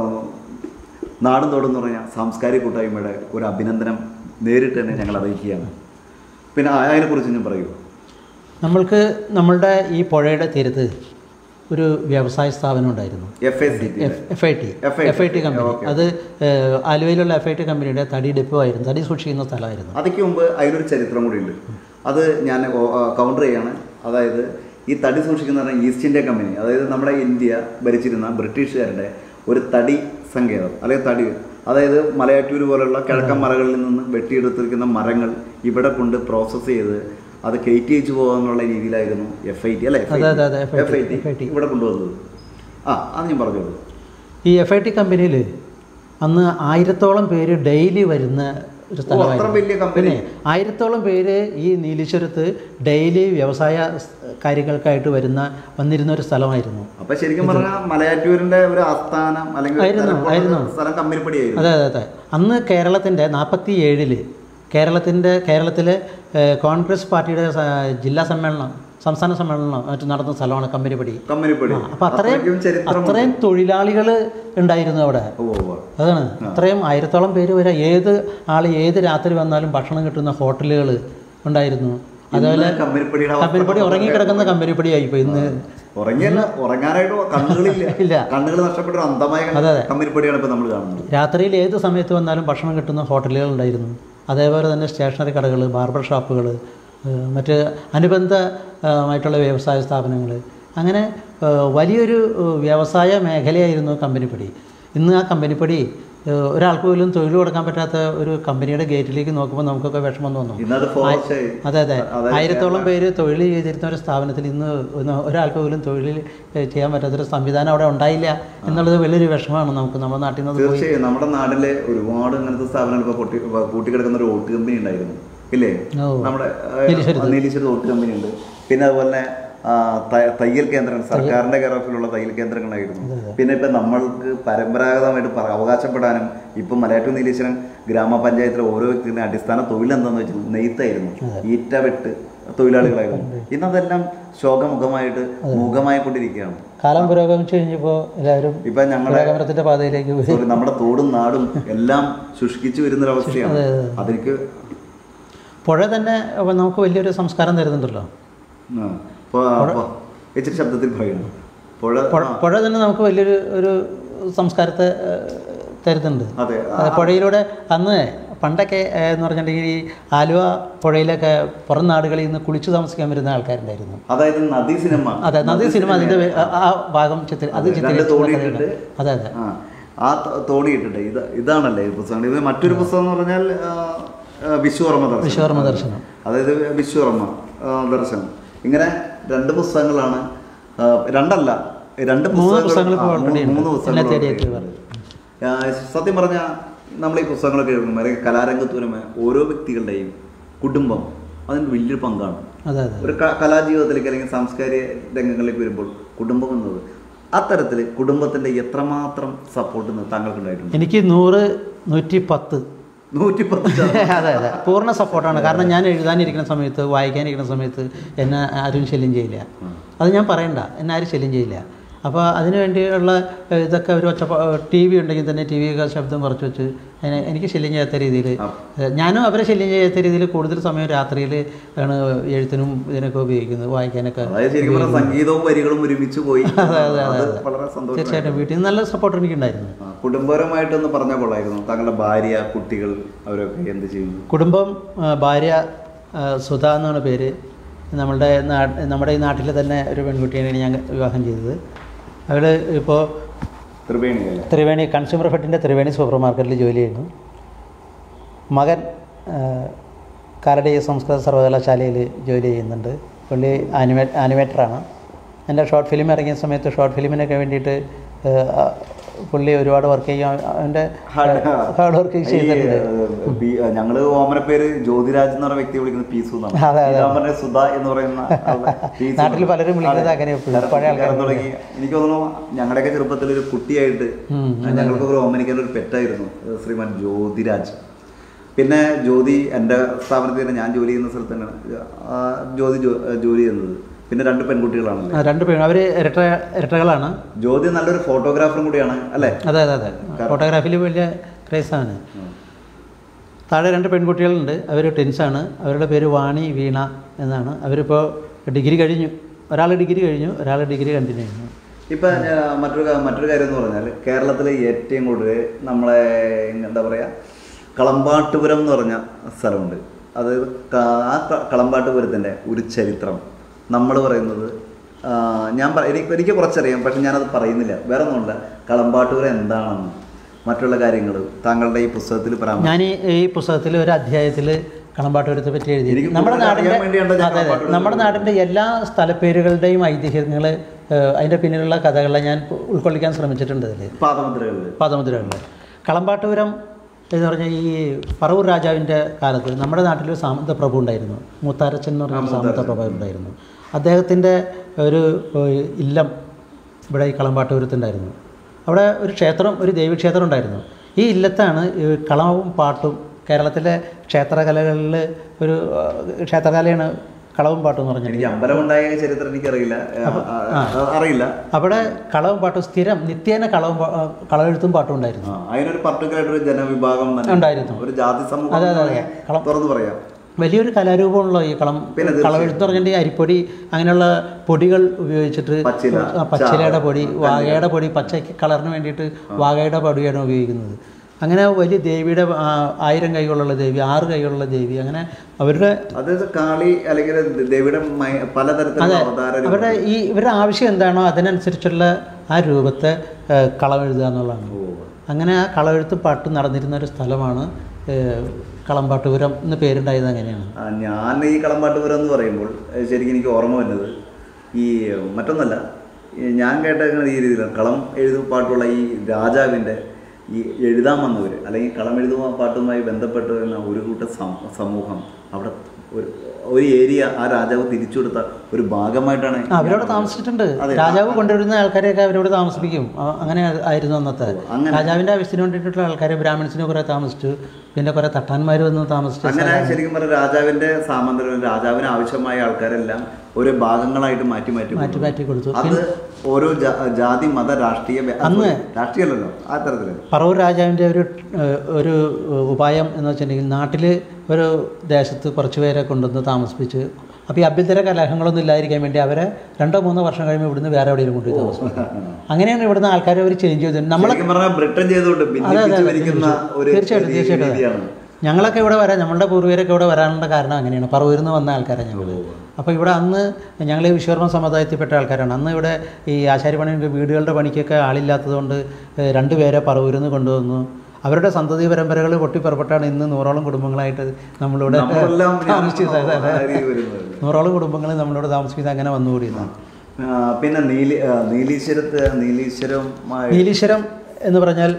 നാടും തോടും എന്ന് പറഞ്ഞാൽ സാംസ്കാരിക കൂട്ടായ്മയുടെ ഒരു അഭിനന്ദനം നേരിട്ട് തന്നെ ഞങ്ങൾ അറിയിക്കുകയാണ് പിന്നെ ആ- അതിനെക്കുറിച്ച് ഞാൻ പറയൂ നമ്മൾക്ക് നമ്മളുടെ ഈ പുഴയുടെ തീരത്ത് ഒരു വ്യവസായ സ്ഥാപനം ഉണ്ടായിരുന്നു F S C F I T FIT. F I T company okay. അത് ഏഹ്, ആലുവയിലുള്ള എഫ് ഐ ടി കമ്പനിയുടെ തടി ഡെപ്പോ ആയിരുന്നു തടി സൂക്ഷിക്കുന്ന സ്ഥലമായിരുന്നു അതിക്ക് മുമ്പ് അതിനൊരു ചരിത്രം കൂടി ഉണ്ട് അത് ഞാൻ കൗണ്ടർ ചെയ്യാണ് അതായത് ഈ തടി സൂക്ഷിക്കുന്ന പറഞ്ഞാൽ ഈസ്റ്റ് ഇന്ത്യ കമ്പനി അതായത് നമ്മുടെ ഇന്ത്യ ഭരിച്ചിരുന്ന ബ്രിട്ടീഷുകാരുടെ ഒരു തടി സങ്കേതം അല്ലെങ്കിൽ തടി അതായത് മലയാറ്റൂർ പോലുള്ള കിഴക്കൻ മലകളിൽ നിന്ന് വെട്ടിയെടുത്തിരിക്കുന്ന മരങ്ങൾ ഇവിടെ കൊണ്ട് പ്രോസസ്സ് ചെയ്ത് അത് കയറ്റി വെച്ച് പോകാന്നുള്ള രീതിയിലായിരുന്നു എഫ് ഐ ടി അല്ലേ അതെ, അതെ, അതെ, FIT, F I T FIT. ഇവിടെ കൊണ്ടുവന്നത് ആ അത് ഞാൻ പറഞ്ഞോളൂ ഈ എഫ് ഐ ടി കമ്പനിയിൽ അന്ന് ആയിരത്തോളം പേര് ഡെയിലി വരുന്ന ഒരു അത്ര വലിയ സ്ഥലമായിരുന്നു കമ്പനി പിന്നെ ആയിരത്തോളം പേര് ഈ നീലീശ്വരത്ത് ഡെയിലി വ്യവസായ സ് കാര്യങ്ങൾക്കായിട്ട് വരുന്ന വന്നിരുന്ന ഒരു സ്ഥലമായിരുന്നു അപ്പൊ ശരിക്കും പറഞ്ഞാൽ മലയാറ്റൂരിന്റെ ഒരു ആസ്ഥാനം അല്ലെങ്കിൽ ഒരു ആയിരുന്നു, തലപ്പുറത്ത് ആയിരുന്നു. സ്ഥലം കമ്പനിപ്പടിയായിരുന്നു അതെ അതെ അതെ അന്ന് കേരളത്തിൻ്റെ നാൽപ്പത്തി ഏഴില് കേരളത്തിൻ്റെ കേരളത്തിലെ ഏഹ്, കോൺഗ്രസ് പാർട്ടിയുടെ സ- ജില്ലാ സമ്മേളനം സംസ്ഥാന സമ്മേളനം മറ്റും നടന്ന സ്ഥലമാണ് കമ്പനിപ്പടി കമ്പനിപ്പടി അപ്പം അത്രയും അത്രയ്ക്കും ചരിത്രമുണ്ട്. അത്രയും തൊഴിലാളികൾ ഉണ്ടായിരുന്നു അവിടെ ഉവ്വ് ഉവ്വ്. അതാണ് അത്രയും ആയിരത്തോളം പേര് വരെ ഏത് ആൾ ഏത് രാത്രി വന്നാലും ഭക്ഷണം കിട്ടുന്ന ഹോട്ടലുകൾ ഉണ്ടായിരുന്നു അതുപോലെ ഇന്ന് കമ്പനിപ്പടിയുടെ അവസ്ഥ കമ്പനിപ്പടി ഉറങ്ങിക്കിടക്കുന്ന കമ്പനിപ്പടിയായി ഇപ്പോൾ ഇന്ന് ഉറങ്ങിയല്ല ഉറങ്ങാനായിട്ട് കണ്ണുകളില്ല ഇല്ല. കണ്ണുകൾ നഷ്ടപ്പെട്ട ഒരു അന്ധമായ അതെ, അതെ. കമ്പനിപ്പടിയാണ് ഇപ്പൊ നമ്മൾ കാണുന്നത് രാത്രിയിൽ ഏത് സമയത്ത് വന്നാലും ഭക്ഷണം കിട്ടുന്ന ഹോട്ടലുകൾ ഉണ്ടായിരുന്നു അതേപോലെ തന്നെ സ്റ്റേഷനറി കടകൾ ബാർബർ ഷോപ്പുകൾ മറ്റ് അനുബന്ധ ആ, മായിട്ടുള്ള വ്യവസായ സ്ഥാപനങ്ങൾ അങ്ങനെ ആ, വലിയൊരു ആ, വ്യവസായ മേഖലയായിരുന്നു കമ്പനിപ്പടി ഇന്ന് ആ കമ്പനിപ്പടി ആ, ഒരാൾക്ക് പോലും തൊഴിൽ കൊടുക്കാൻ പറ്റാത്ത ഒരു കമ്പനിയുടെ ഗേറ്റിലേക്ക് നോക്കുമ്പോൾ നമുക്കൊക്കെ വിഷമം തോന്നും ഇന്നത് ഫോറസ്റ്റ് ആയി. അതെ അതെ അതായത് ആയിരത്തോളം പേര് തൊഴിൽ ചെയ്തിരുന്ന ഒരു സ്ഥാപനത്തിൽ ഇന്ന് ഒന്ന് ഒരാൾക്ക് പോലും തൊഴിൽ ഏഹ്, ചെയ്യാൻ പറ്റാത്തൊരു സംവിധാനം അവിടെ ഉണ്ടായില്ല എന്നുള്ളത് വലിയൊരു വിഷമമാണ് നമുക്ക് നമ്മുടെ നാട്ടിൽ നിന്ന് പോയി തീർച്ചയായും നമ്മുടെ നാട്ടിലെ ഒരുപാട് ഇങ്ങനത്തെ സ്ഥാപനങ്ങൾ ഇപ്പൊ പൊട്ടി ഇപ്പൊ കൂട്ടിക്കിടക്കുന്ന ഒരു ഓട്ട് കമ്പനി ഉണ്ടായിരുന്നു ഇല്ലേ ഓ. നമ്മുടെ നീലീശ്വരത്ത്. നീലീശ്വരത്ത് ഓട്ട് കമ്പനി ഉണ്ട് പിന്നെ അതുപോലെ തന്നെ ആ, ത- തയ്യൽ കേന്ദ്രങ്ങൾ സർക്കാരിന്റെ കെയറോഫിലുള്ള തയ്യൽ കേന്ദ്രങ്ങളായിരുന്നു പിന്നെ ഇപ്പൊ നമ്മൾക്ക് പരമ്പരാഗതമായിട്ട് പറ- അവകാശപ്പെടാനും ഇപ്പൊ മലയാറ്റൂർ നീലീശ്വരൻ ഗ്രാമപഞ്ചായത്തിലെ ഓരോ വ്യക്തിയുടെ അടിസ്ഥാന തൊഴിൽ എന്താന്ന് വെച്ചാൽ നെയ്ത്തായിരുന്നു ഈറ്റ വെട്ട് തൊഴിലാളികളായിരുന്നു ഇന്നതെല്ലാം ശോകമുഖമായിട്ട് മുഖമായി കൊണ്ടിരിക്കുകയാണ് കാലം പുരോഗമിച്ചു കഴിഞ്ഞപ്പോൾ എല്ലാവരും ഇപ്പൊ ഞങ്ങളുടെ പുരോഗമനത്തിന്റെ പാതയിലേക്ക് പോയി സോറി നമ്മുടെ തോടും നാടും എല്ലാം ശുഷ്കിച്ചു വരുന്നൊരവസ്ഥയാണ് അതിലേക്ക് പുഴ തന്നെ അപ്പൊ നമുക്ക് വലിയൊരു സംസ്കാരം തരുന്നുണ്ടല്ലോ ആ, ഇപ്പൊ- അപ്പൊ ഇച്ചിരി ശബ്ദത്തിൽ പറയണം പുഴ പുഴ- പുഴ തന്നെ നമുക്ക് വലിയൊരു ഒരു സംസ്കാരത്തെ ഏഹ്, തരുന്നുണ്ട് അതെ അത് പുഴയിലൂടെ അന്ന് പണ്ടൊക്കെ ഏഹ്, എന്ന് പറഞ്ഞിട്ടുണ്ടെങ്കിൽ ഈ ആലുവ പുഴയിലൊക്കെ പുറം നാടുകളിൽ നിന്ന് കുളിച്ചു താമസിക്കാൻ വരുന്ന ആൾക്കാരുണ്ടായിരുന്നു അതായത് നദി സിനിമ അതെ നദി സിനിമ അതിന്റെ വേ- ആ- ആ ഭാഗം ചിത്ര അത് അതെ, രണ്ട് ചിത്രീകരിച്ച തോണി കഥയാണ്. ഇട്ടിട്ട് അതെ അതെ ആ ആ ത- തോണി ഇട്ടിട്ട് ഇത് ഇതാണല്ലേ ഈ പുസ്തകം ഇത് മറ്റൊരു പുസ്തകം എന്ന് പറഞ്ഞാൽ ആ, ആ, വിശ്വകർമ്മ ദർശനം വിശ്വകർമ്മ ദർശനം അതായത് വിശ്വകർമ്മ ആ, ദർശനം ഇങ്ങനെ രണ്ട് പുസ്തകങ്ങളാണ് ആ, രണ്ടല്ല രണ്ട് മൂന്ന് പുസ്തകങ്ങൾ പുസ്തകങ്ങൾ ഇപ്പോൾ ആ, already മൂന്ന് ഉണ്ട്. മൂന്ന് എന്നെ പുസ്തകങ്ങൾ തേടി already എത്തിയവർ. ഉണ്ട്. ആ, സത്യം പറഞ്ഞാൽ നമ്മൾ ഈ പുസ്തകങ്ങളൊക്കെ എഴുതുമ്പോൾ അല്ലെങ്കിൽ കലാരംഗത്ത് വരുമ്പോൾ ഓരോ വ്യക്തികളുടെയും കുടുംബം അതിന് വലിയൊരു പങ്കാണ് അതെ അതെ ഒരു ക- കലാജീവിതത്തിലേക്ക് അല്ലെങ്കിൽ സാംസ്കാരിക രംഗങ്ങളിലേക്ക് വരുമ്പോൾ കുടുംബം എന്നത് അത്തരത്തിൽ കുടുംബത്തിന്റെ എത്രമാത്രം സപ്പോർട്ട് താങ്കൾക്ക് ഉണ്ടായിട്ടുണ്ട് എനിക്ക് നൂറ് നൂറ്റി പത്ത് നൂറ്റിപ്പത്ത് അതെ അതെ പൂർണ്ണ സപ്പോർട്ടാണ് കാരണം ഞാൻ എഴുതാനിരിക്കുന്ന സമയത്ത് വായിക്കാനിരിക്കുന്ന സമയത്ത് എന്നെ ആരും ശല്യം ചെയ്യില്ല അത് ഞാൻ പറയണ്ട എന്നെ ആരും ശല്യം ചെയ്യില്ല അപ്പോൾ അതിന് വേണ്ടിയുള്ള ഏഹ്, ഇതൊക്കെ ഒരു ഒച്ച ടി വി ഉണ്ടെങ്കിൽ തന്നെ ടി വി ഒക്കെ ശബ്ദം കുറച്ച് വെച്ച് എന്നെ- എനിക്ക് ശല്യം ചെയ്യാത്ത രീതിയിൽ ഞാനും അവരെ ശല്യം ചെയ്യാത്ത രീതിയിൽ കൂടുതൽ സമയം രാത്രിയിൽ ആണ് എഴുത്തിനും ഇതിനൊക്കെ ഉപയോഗിക്കുന്നത് വായിക്കാനൊക്കെ അതായത് ശരിക്കും പറഞ്ഞാൽ സംഗീതവും വരികളും ഒരുമിച്ച് പോയി അത് വളരെ സന്തോഷം തീർച്ചയായിട്ടും വീട്ടിൽ നിന്ന് നല്ല സപ്പോർട്ട് എനിക്കുണ്ടായിരുന്നു ആ, കുടുംബപരമായിട്ടൊന്ന് പറഞ്ഞ കൊള്ളായിരുന്നു താങ്കളുടെ ഭാര്യ കുട്ടികൾ അവരൊക്കെ എന്ത് ചെയ്യുന്നു കുടുംബം ആ, ഭാര്യ ആ, സുധ എന്നാണ് പേര് നമ്മളുടെ നാ നമ്മുടെ ഈ നാട്ടിലെ തന്നെ ഒരു പെൺകുട്ടിയാണ് ഞാൻ വിവാഹം ചെയ്തത് അവൾ ഇപ്പോൾ ത്രിവേണിയല്ലേ ത്രിവേണി കൺസ്യൂമർ ഫെഡിൻ്റെ ത്രിവേണി സൂപ്പർ മാർക്കറ്റിൽ ജോലി ചെയ്യുന്നു മകൻ ആ, കാലടി സംസ്കൃത സർവകലാശാലയിൽ ജോലി ചെയ്യുന്നുണ്ട് പുള്ളി ആനിമേ ആനിമേറ്ററാണ് എൻ്റെ ഷോർട്ട് ഫിലിം ഇറങ്ങിയ സമയത്ത് ഷോർട്ട് ഫിലിമിനൊക്കെ വേണ്ടിയിട്ട് ആ, ആ, പുള്ളി ഒരുപാട് വർക്ക് ചെയ്യും അവൻ്റെ ഹാർഡ് വർക്ക് ചെയ്തിട്ടുണ്ട് ഞങ്ങള് ഓമന പേര് ജ്യോതിരാജ് എന്ന് പറയുന്ന വ്യക്തി വിളിക്കുന്നത് പീസു എന്നാണ് അതെ, അതെ. പീതാംബരനെ സുധ എന്ന് പറയുന്ന ആളുടെ പീസു നാട്ടിൽ എന്നാണ്. പലരും വിളിക്കുന്നത് അതെ. അങ്ങനെ എപ്പോഴും. കാരണം പഴയ ആൾക്കാർ പുള്ളിക്കാരൻ തുടങ്ങി എനിക്ക് തോന്നുന്നു ഞങ്ങളുടെയൊക്കെ ചെറുപ്പത്തിൽ ഒരു കുട്ടിയായിട്ട് ഉം, ഞങ്ങൾക്ക് ഒരു ഓമനിക്കാൻ ഒരു പെറ്റായിരുന്നു ശ്രീമാൻ ജ്യോതിരാജ് പിന്നെ ജ്യോതി എൻ്റെ സ്ഥാപനത്തിൽ തന്നെ ഞാൻ ജോലി ചെയ്യുന്ന സ്ഥലത്ത് തന്നെയാണ് ആ, ജ്യോതി ജോ- ജോലി ചെയ്യുന്നത് പിന്നെ രണ്ട് പെൺകുട്ടികളാണല്ലേ ആ, രണ്ട് പേരും അവർ ഇരട്ട ഇരട്ടകളാണ് ജ്യോതി നല്ലൊരു ഫോട്ടോഗ്രാഫറും കൂടിയാണ് അല്ലേ അതെ അതെ അതെ ഫോട്ടോഗ്രാഫിയിൽ വലിയ ക്രേസാണ് താഴെ രണ്ട് പെൺകുട്ടികളുണ്ട് അവർ ടെൻസാണ് അവരുടെ പേര് വാണി വീണ എന്നാണ് അവരിപ്പോൾ ഡിഗ്രി കഴിഞ്ഞു ഒരാൾ ഡിഗ്രി കഴിഞ്ഞു ഒരാൾ ഡിഗ്രി കണ്ടിന്യൂ ചെയ്യുന്നു ഇപ്പൊ ഞാൻ മറ്റൊരു കാ- മറ്റൊരു കാര്യം എന്ന് പറഞ്ഞാൽ കേരളത്തിലെ ഏറ്റവും കൂടുതൽ നമ്മളെ എന്താ പറയാ കളമ്പാട്ടുപുരം എന്ന് പറഞ്ഞ സ്ഥലമുണ്ട് അത് ക- ആ ക- കളമ്പാട്ടുപുരത്തിന്റെ ഒരു ചരിത്രം നമ്മൾ പറയുന്നത് ആ, ഞാൻ പറ- എനിക്ക് എനിക്ക് കുറച്ചറിയാം പക്ഷെ ഞാനത് പറയുന്നില്ല വേറെ ഒന്നുമില്ല കളമ്പാട്ടുപുരം എന്താണെന്ന് മറ്റുള്ള കാര്യങ്ങൾ താങ്കളുടെ ഈ പുസ്തകത്തിൽ പരാമർശിച്ചു ഞാൻ ഈ ഈ പുസ്തകത്തിൽ ഒരു അധ്യായത്തിൽ കളമ്പാട്ടൂരത്തെ പറ്റി എഴുതി എനിക്ക് നമ്മുടെ കൂടുതൽ അറിയാൻ നാടിൻ്റെ വേണ്ടിയാണ് ഞാൻ അതെ അതെ കളമ്പാട്ടൂരത്തെ നമ്മുടെ നാടിൻ്റെ എല്ലാ സ്ഥലപ്പേരുകളുടെയും ഐതിഹ്യങ്ങൾ അതിൻ്റെ പിന്നിലുള്ള കഥകളെ ഞാൻ ഉൾക്കൊള്ളിക്കാൻ ശ്രമിച്ചിട്ടുണ്ട് ഇതിൽ പാദമുദ്രകളിൽ പാദമുദ്രകളിൽ കളമ്പാട്ടുപുരം എന്ന് പറഞ്ഞാൽ ഈ പറവൂർ രാജാവിൻ്റെ കാലത്ത് നമ്മുടെ നാട്ടിലൊരു സാമന്ത പ്രഭു ഉണ്ടായിരുന്നു മൂത്താരച്ചൻ എന്ന് പറഞ്ഞ ഒരു സാമന്ത പ്രഭു ഉണ്ടായിരുന്നു അദ്ദേഹത്തിൻ്റെ ഒരു ഏഹ്, ഇല്ലം ഇവിടെ ഈ കളമ്പാട്ടുപുരത്തുണ്ടായിരുന്നു അവിടെ ഒരു ക്ഷേത്രം ഒരു ദേവീക്ഷേത്രം ഉണ്ടായിരുന്നു ഈ ഇല്ലത്താണ് ഈ കളവും പാട്ടും കേരളത്തിലെ ക്ഷേത്രകലകളിൽ ഒരു ഏഹ്, ക്ഷേത്രകലയാണ് കളവും പാട്ടും എന്ന് പറഞ്ഞിട്ട് എനിക്ക് അമ്പലമുണ്ടായ ചരിത്രം എനിക്കറിയില്ല ആ, ആ, അറിയില്ല അവിടെ കളവും പാട്ടും സ്ഥിരം നിത്യേന കളവും പാ- കളവെഴുത്തും പാട്ടും ഉണ്ടായിരുന്നു ആ, അതിനൊരു പർട്ടിക്കുലർ ഒരു ജനവിഭാഗം തന്നെ ഉണ്ടായിരുന്നു. ഒരു ജാതി സമൂഹം അതെ, അതെ, എന്ന് അതെ. വേണമെങ്കിൽ കളം- തുറന്നു പറയാം വലിയൊരു കലാരൂപമാണല്ലോ ഈ കളം പിന്നെ തീർച്ചയായും. കളവെഴുത്ത് പറഞ്ഞിട്ട് ഈ അരിപ്പൊടി അങ്ങനെയുള്ള പൊടികൾ ഉപയോഗിച്ചിട്ട് പച്ചില, ആ, പച്ചിലയുടെ ചാറ്, പൊടി വാഗയുടെ പൊടി പച്ചയ്ക്ക് കളറിന് വേണ്ടിയിട്ട് വാഗയുടെ പൊടിയാണ് ഉപയോഗിക്കുന്നത് അങ്ങനെ വലിയ ദേവിയുടെ ആ, ആയിരം കൈകളുള്ള ദേവി ആറ് കൈകളുള്ള ദേവി അങ്ങനെ അവരുടെ അതായത് കാളി അല്ലെങ്കിൽ ദേവിയുടെ മയ- പലതരത്തിലുള്ള അവതാര രൂപങ്ങൾ. അവരുടെ ഈ ഇവരുടെ ആവശ്യം എന്താണോ അതിനനുസരിച്ചുള്ള ആ രൂപത്തെ ഏ, കളമെഴുതുക എന്നുള്ളതാണ് അങ്ങനെ ആ കളമെഴുത്തും പാട്ടും നടന്നിരുന്ന ഒരു സ്ഥലമാണ് ഏ, കളമ്പാട്ടുപുരം എന്ന് പേരുണ്ടായത് അങ്ങനെയാണ് ആ, ഞാൻ ഈ കളമ്പാട്ടുപുരം എന്ന് പറയുമ്പോൾ ഏഹ്, ശരിക്കും എനിക്ക് ഓർമ്മ വരുന്നത് ഈ മറ്റൊന്നല്ല ഈ ഞാൻ കേട്ടേക്കുന്ന ഈ രീതിയിലാണ് കളം എഴുതും പാട്ടുള്ള ഈ രാജാവിൻ്റെ ഈ എഴുതാൻ വന്നവർ അല്ലെങ്കിൽ കളം എഴുതുക പാട്ടുമായി ബന്ധപ്പെട്ട് വരുന്ന ഒരു കൂട്ടം സം- സമൂഹം അവിടെ ഒരു ഒരു ഏരിയ ആ രാജാവ് തിരിച്ചു കൊടുത്ത ഒരു ഭാഗമായിട്ടാണ് ആ, അവരവിടെ താമസിച്ചിട്ടുണ്ട് അതെ. രാജാവ് കൊണ്ടുവരുന്ന ആൾക്കാരെയൊക്കെ അവരോട് താമസിപ്പിക്കും ആ, അങ്ങനെ ആയിരുന്നു അന്നത്തെ അങ്ങനെ. രാജാവിന്റെ ആവശ്യത്തിന് വേണ്ടിയിട്ടുള്ള ആൾക്കാരെ ബ്രാഹ്മിൺസിന് കുറെ താമസിച്ചു പിന്നെ കുറെ തട്ടാന്മാർ വന്ന് താമസിച്ചു അങ്ങനെ ശരിക്കും പറഞ്ഞാൽ രാജാവിന്റെ സാമന്തരം രാജാവിന് ആവശ്യമായ ആൾക്കാരെല്ലാം ഓരോ ഭാഗങ്ങളായിട്ട് മാറ്റി മാറ്റി മാറ്റി കൊണ്ടുവന്നു. മാറ്റി കൊടുത്തു അത് ഓരോ ജാ- ജാതി മത രാഷ്ട്രീയ ഭേ- അന്ന് രാഷ്ട്രീയമല്ലല്ലോ ആ തരത്തില് പറവൂർ രാജാവിൻ്റെ ഒരു ഏഹ്, ഒരു ഉപായം എന്ന് വെച്ചിട്ടുണ്ടെങ്കിൽ നാട്ടിൽ ഒരു ദേശത്ത് കുറച്ച് പേരെ കൊണ്ടുവന്ന് താമസിപ്പിച്ച് അപ്പോൾ ഈ അഭ്യന്തര കലഹങ്ങളൊന്നും ഇല്ലാതിരിക്കാൻ വേണ്ടി അവരെ രണ്ടോ മൂന്നോ വർഷം കഴിയുമ്പോൾ ഇവിടുന്ന് വേറെ എവിടെയെങ്കിലും കൊണ്ടുപോയി താമസിപ്പിക്കും അങ്ങനെയാണ് ഇവിടുന്ന് ആൾക്കാരെ അവർ ചേഞ്ച് ചെയ്തത് നമ്മൾ ശരിക്കും പറഞ്ഞാൽ ബ്രിട്ടൻ ചെയ്തുകൊണ്ട് ഭിന്നിപ്പിച്ച് ഭരിക്കുന്ന ഒരു തീർച്ചയായിട്ടും രീതി- തീർച്ചയായിട്ടും രീതിയാണ് ഞങ്ങളൊക്കെ ഇവിടെ വരാൻ നമ്മളുടെ പൂർവികരൊക്കെ ഇവിടെ വരാനുള്ള കാരണം അങ്ങനെയാണ് പറവൂരിൽ നിന്ന് വന്ന ആൾക്കാരാണ് ഞങ്ങൾ അപ്പോൾ ഇവിടെ അന്ന് ഞങ്ങൾ ഈ വിശ്വകർമ്മ സമുദായത്തിൽപ്പെട്ട ആൾക്കാരാണ് അന്ന് ഇവിടെ ഈ ആശാരിപ്പണി വീടുകളുടെ പണിക്കൊക്കെ ആളില്ലാത്തതുകൊണ്ട് ഏഹ്, രണ്ടുപേരെ പറവൂരിൽ നിന്ന് കൊണ്ടുവന്നു അവരുടെ സന്തതി പരമ്പരകൾ പൊട്ടിപ്പുറപ്പെട്ടാണ് ഇന്ന് നൂറോളം കുടുംബങ്ങളായിട്ട് നമ്മളിവിടെ നമ്മളെല്ലാം താമസിച്ചത് അതെ, അതെ. ആ രീതി വരുന്നത് നൂറോളം കുടുംബങ്ങൾ നമ്മളിവിടെ താമസിക്കുന്നത് അങ്ങനെ വന്നുകൂടിയതാണ് ആ, പിന്നെ നീലി ആ, നീലീശ്വരത്ത് നീലീശ്വരമായി നീലീശ്വരം എന്ന് പറഞ്ഞാൽ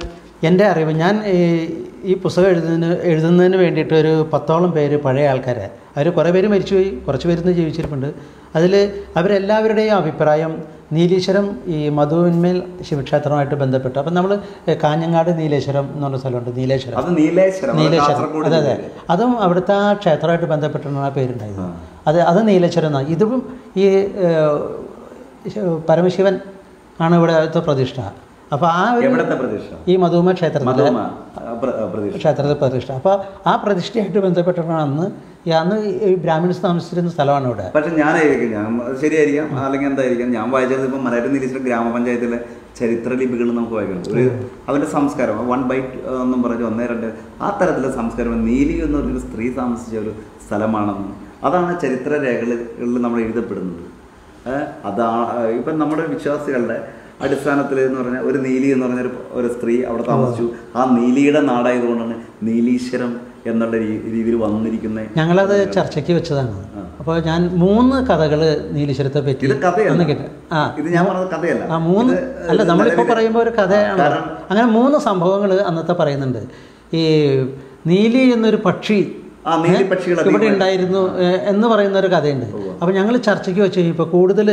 എൻ്റെ അറിവ് ഞാൻ ഈ ഈ പുസ്തകം എഴുതുന്നതിന് എഴുതുന്നതിന് വേണ്ടിയിട്ട് ഒരു പത്തോളം പേര് പഴയ ആൾക്കാരെ അവർ കുറേ പേര് മരിച്ചുപോയി കുറച്ച് പേരുന്ന് ജീവിച്ചിരിപ്പുണ്ട് അതിൽ അവരെല്ലാവരുടെയും അഭിപ്രായം നീലീശ്വരം ഈ മധുവിന്മേൽ ശിവക്ഷേത്രമായിട്ട് ബന്ധപ്പെട്ട് അപ്പം നമ്മൾ കാഞ്ഞങ്ങാട് നീലേശ്വരം എന്ന് പറഞ്ഞ സ്ഥലമുണ്ട് നീലേശ്വരം അത് നീലേശ്വരം അത് നീലേശ്വരം കാസർഗോഡ് അതെ അതെ അതും അവിടുത്തെ ആ ക്ഷേത്രമായിട്ട് ബന്ധപ്പെട്ടാണ് ആ പേരുണ്ടായത് അത് അത് നീലേശ്വരം എന്നാണ് ഇതും ഈ ഏഹ്, ശ- പരമശിവൻ ആണ് ഇവിടുത്തെ പ്രതിഷ്ഠ അപ്പോൾ ആ ഒരു എവിടത്തെ പ്രതീക്ഷ ഈ മധുമ ക്ഷേത്രത്തിലെ മധുമ പ്രതീക്ഷ ക്ഷേത്രത്തിലെ പ്രതിഷ്ഠ അപ്പോൾ ആ പ്രതിഷ്ഠയായിട്ട് ബന്ധപ്പെട്ടാണ് അന്ന് ഈ അന്ന് ഈ ബ്രാഹ്മിൺസ് താമസിച്ചിരുന്ന സ്ഥലമാണ് ഇവിടെ പക്ഷെ ഞാനായിരിക്കും ഞാൻ അത് ശരിയായിരിക്കാം അല്ലെങ്കിൽ എന്തായിരിക്കാം ഞാൻ വായിച്ചത് ഇപ്പം മലയാറ്റ നിരീശ്വര ഗ്രാമപഞ്ചായത്തിലെ ചരിത്ര ലിപികൾ നമുക്ക് വായിക്കണം ഒരു അവൻ്റെ സംസ്കാരം വൺ ബൈറ്റ് എന്നും പറഞ്ഞ് ഒന്നേ രണ്ട് ആ തരത്തിലെ സംസ്കാരം നീലി എന്ന് പറഞ്ഞൊരു സ്ത്രീ താമസിച്ച ഒരു സ്ഥലമാണെന്ന് അതാണ് ചരിത്ര രേഖകളിൽ നമ്മൾ എഴുതപ്പെടുന്നത് ഏഹ് അതാ ഇപ്പം നമ്മുടെ വിശ്വാസികളുടെ അടിസ്ഥാനത്തിൽ എന്ന് പറഞ്ഞാൽ ഒരു നീലി എന്ന് പറഞ്ഞൊരു ഒരു സ്ത്രീ അവിടെ താമസിച്ചു ആ നീലിയുടെ നാടായതുകൊണ്ടാണ് നീലീശ്വരം എന്നുള്ള രീ- രീതിയിൽ വന്നിരിക്കുന്ന ഞങ്ങളത് ചർച്ചയ്ക്ക് വെച്ചതാണ് അപ്പോൾ ഞാൻ മൂന്ന് കഥകൾ നീലീശ്വരത്തെ പറ്റി ഇത് കഥയല്ല. ഒന്ന് കേട്ടു ആ ഇത് ഞാൻ പറഞ്ഞത് കഥയല്ല ആ മൂന്ന് ഇത് അല്ല നമ്മളിപ്പോൾ നിലവിലെ- പറയുമ്പോൾ ഒരു കഥയാണ് കാരണം- അങ്ങനെ മൂന്ന് സംഭവങ്ങൾ അന്നത്തെ പറയുന്നുണ്ട് ഈ നീലി എന്നൊരു പക്ഷി ആ നീലി പക്ഷികൾ ഇവിടെ അധികം ഉണ്ടായിരുന്നു ഏഹ്, എന്ന് പറയുന്ന ഒരു കഥയുണ്ട് അപ്പോൾ ഞങ്ങൾ ചർച്ചയ്ക്ക് വെച്ച് കഴിഞ്ഞപ്പോൾ കൂടുതൽ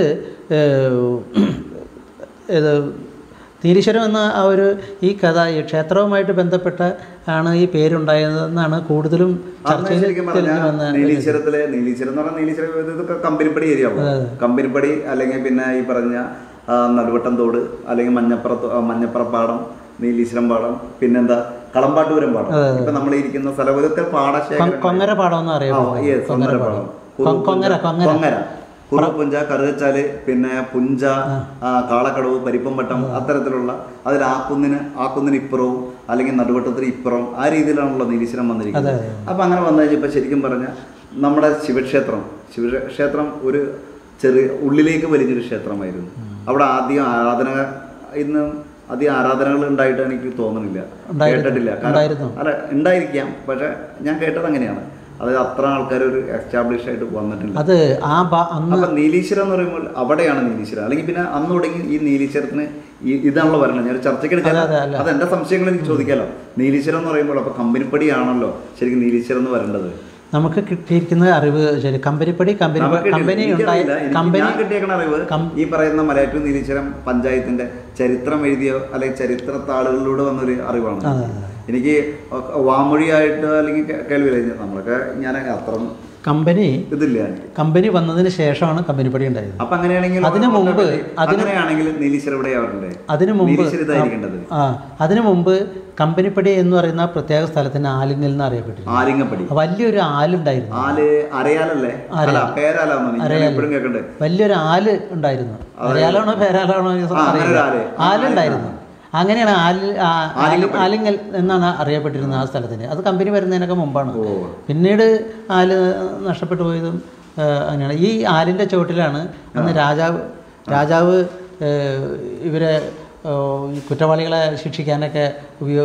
ഇത് നീലീശ്വരം എന്ന ആ ഒരു ഈ കഥ ഈ ക്ഷേത്രവുമായിട്ട് ബന്ധപ്പെട്ട ആണ് ഈ പേരുണ്ടായതെന്നാണ് കൂടുതലും അന്ന് ചർച്ചയിൽ ശരിക്കും തെളിഞ്ഞു പറഞ്ഞാൽ വന്ന നീലീശ്വരത്തിലെ നീലീശ്വരം എന്ന് പറഞ്ഞാൽ നീലീശ്വരം ഇത് ഇതൊക്കെ കമ്പനിപ്പടി ഏരിയ ആവും കമ്പനിപ്പടി അല്ലെങ്കിൽ പിന്നെ ഈ പറഞ്ഞ ആ, നടുവട്ടം തോട് അല്ലെങ്കിൽ മഞ്ഞപ്പുറ തോ- ആ, മഞ്ഞപ്പുറപ്പാടം നീലീശ്വരം പാടം പിന്നെന്താ കളമ്പാട്ടൂരം പാടം ഇപ്പൊ നമ്മൾ ഇരിക്കുന്ന സ്ഥലം ഇതൊക്കെ പാടശേഖരം കൊങ്ങര പാടം എന്ന് ആ, അറിയപ്പെടുന്നത് yes, കൊങ്ങര പാടം കൊ- കൊങ്ങര കൊങ്ങര കൊങ്ങര കുറുപ്പുഞ്ച കറുകച്ചാല് പിന്നെ പുഞ്ച ആ, കാളക്കടവ് പരിപ്പമ്പട്ടം അത്തരത്തിലുള്ള അതിൽ ആക്കുന്നിന് ആക്കുന്നിന് ഇപ്പുറവും അല്ലെങ്കിൽ നടുവട്ടത്തിന് ഇപ്പുറവും ആ രീതിയിലാണല്ലോ നീലീശ്വരം വന്നിരിക്കുന്നത് അപ്പൊ അങ്ങനെ വന്നു കഴിഞ്ഞപ്പോൾ ശരിക്കും പറഞ്ഞാൽ നമ്മുടെ ശിവക്ഷേത്രം ശിവക്ഷേത്രം ഒരു ചെറിയ ഉള്ളിലേക്ക് വലിയൊരു ക്ഷേത്രമായിരുന്നു അവിടെ ആദ്യം ആരാധന ഇന്ന് അധികം ആരാധനകൾ ഉണ്ടായിട്ട് എനിക്ക് തോന്നുന്നില്ല കേട്ടിട്ടില്ല ഉണ്ടായിരുന്നു. അല്ല ഉണ്ടായിരിക്കാം പക്ഷെ ഞാൻ കേട്ടത് അങ്ങനെയാണ് അതായത് അത്ര ആൾക്കാർ ഒരു എസ്റ്റാബ്ലിഷ് ആയിട്ട് വന്നിട്ടില്ല അത് ആ ഭാ- അന്ന് അപ്പൊ നീലീശ്വരം എന്ന് പറയുമ്പോൾ അവിടെയാണ് നീലീശ്വരം അല്ലെങ്കിൽ പിന്നെ അന്ന് തുടങ്ങി ഈ നീലീശ്വരത്തിന് ഈ ഇതാണല്ലോ പറയുന്നത് ഞാൻ ഒരു ചർച്ചയ്ക്ക് എടുക്കാൻ അതെ, അല്ല. അത് എന്റെ സംശയങ്ങൾ എനിക്ക് ചോദിക്കാലോ നീലീശ്വരം എന്ന് പറയുമ്പോൾ അപ്പൊ കമ്പനിപ്പടിയാണല്ലോ ശരിക്കും നീലീശ്വരം എന്ന് വരേണ്ടത് നമുക്ക് കിട്ടിയിരിക്കുന്ന അറിവ് ശരി കമ്പനിപ്പടി കമ്പനി നമുക്ക് കമ്പനി ഉണ്ടായി എനിക്കറിയില്ല. എനിക്ക് കമ്പനി ഞാൻ കിട്ടിയേക്കണ അറിവ് ഈ പറയുന്ന മലയാറ്റൂർ നീലീശ്വരം പഞ്ചായത്തിന്റെ ചരിത്രം എഴുതിയോ അല്ലെങ്കിൽ ചരിത്ര താളുകളിലൂടെ വന്നൊരു അറിവാണ് എനിക്ക് വാമൊഴിയായിട്ട് അല്ലെങ്കിൽ കേ- കേൾവിയില്ല നമ്മളൊക്കെ ഞാൻ അത്ര കമ്പനി ഇതില്ല എനിക്ക് കമ്പനി വന്നതിന് ശേഷമാണ് കമ്പനിപ്പടി ഉണ്ടായത് അപ്പൊ അങ്ങനെയാണെങ്കിൽ അതിനു മുമ്പ് അങ്ങനെയാണെങ്കിൽ നീലീശ്വരം ഇവിടെ അവരുടെ അതിനു മുമ്പ് നീലീശ്വരം ഇതായിരിക്കേണ്ടത് ആ അതിനു മുമ്പ് കമ്പനിപ്പടി എന്ന് പറയുന്ന പ്രത്യേക സ്ഥലത്തിന് ആലിങ്ങൽ എന്ന് അറിയപ്പെട്ടിരുന്നു ആലിങ്ങപ്പടി വലിയൊരു ആലുണ്ടായിരുന്നു ആല് അരയാലല്ലേ അല്ല പേരാലാന്നോ ഞാൻ എപ്പോഴും കേൾക്കണ്ടേ വലിയൊരു ആല് ഉണ്ടായിരുന്നു അരയാലാണോ പേരാലാണോ എന്ന് ആ, അങ്ങനെ ഒരു അറിയില്ല. ആല്. ആലുണ്ടായിരുന്നു അങ്ങനെയാണ് ആല് ആ, ആലി- ആലിങ്ങൽ എന്നാണ് അറിയപ്പെട്ടിരുന്നത് ആ സ്ഥലത്തിന് അത് കമ്പനി വരുന്നതിനൊക്കെ മുമ്പാണ് ഓ പിന്നീട് ആല് നഷ്ടപ്പെട്ടു പോയതും ആ, അങ്ങനെയാണ് ഈ ആലിൻ്റെ ചുവട്ടിലാണ് അന്ന് രാജാവ് രാജാവ് ഏ, ഇവരെ ഓ, ഈ കുറ്റവാളികളെ ശിക്ഷിക്കാനൊക്കെ ഉപയോ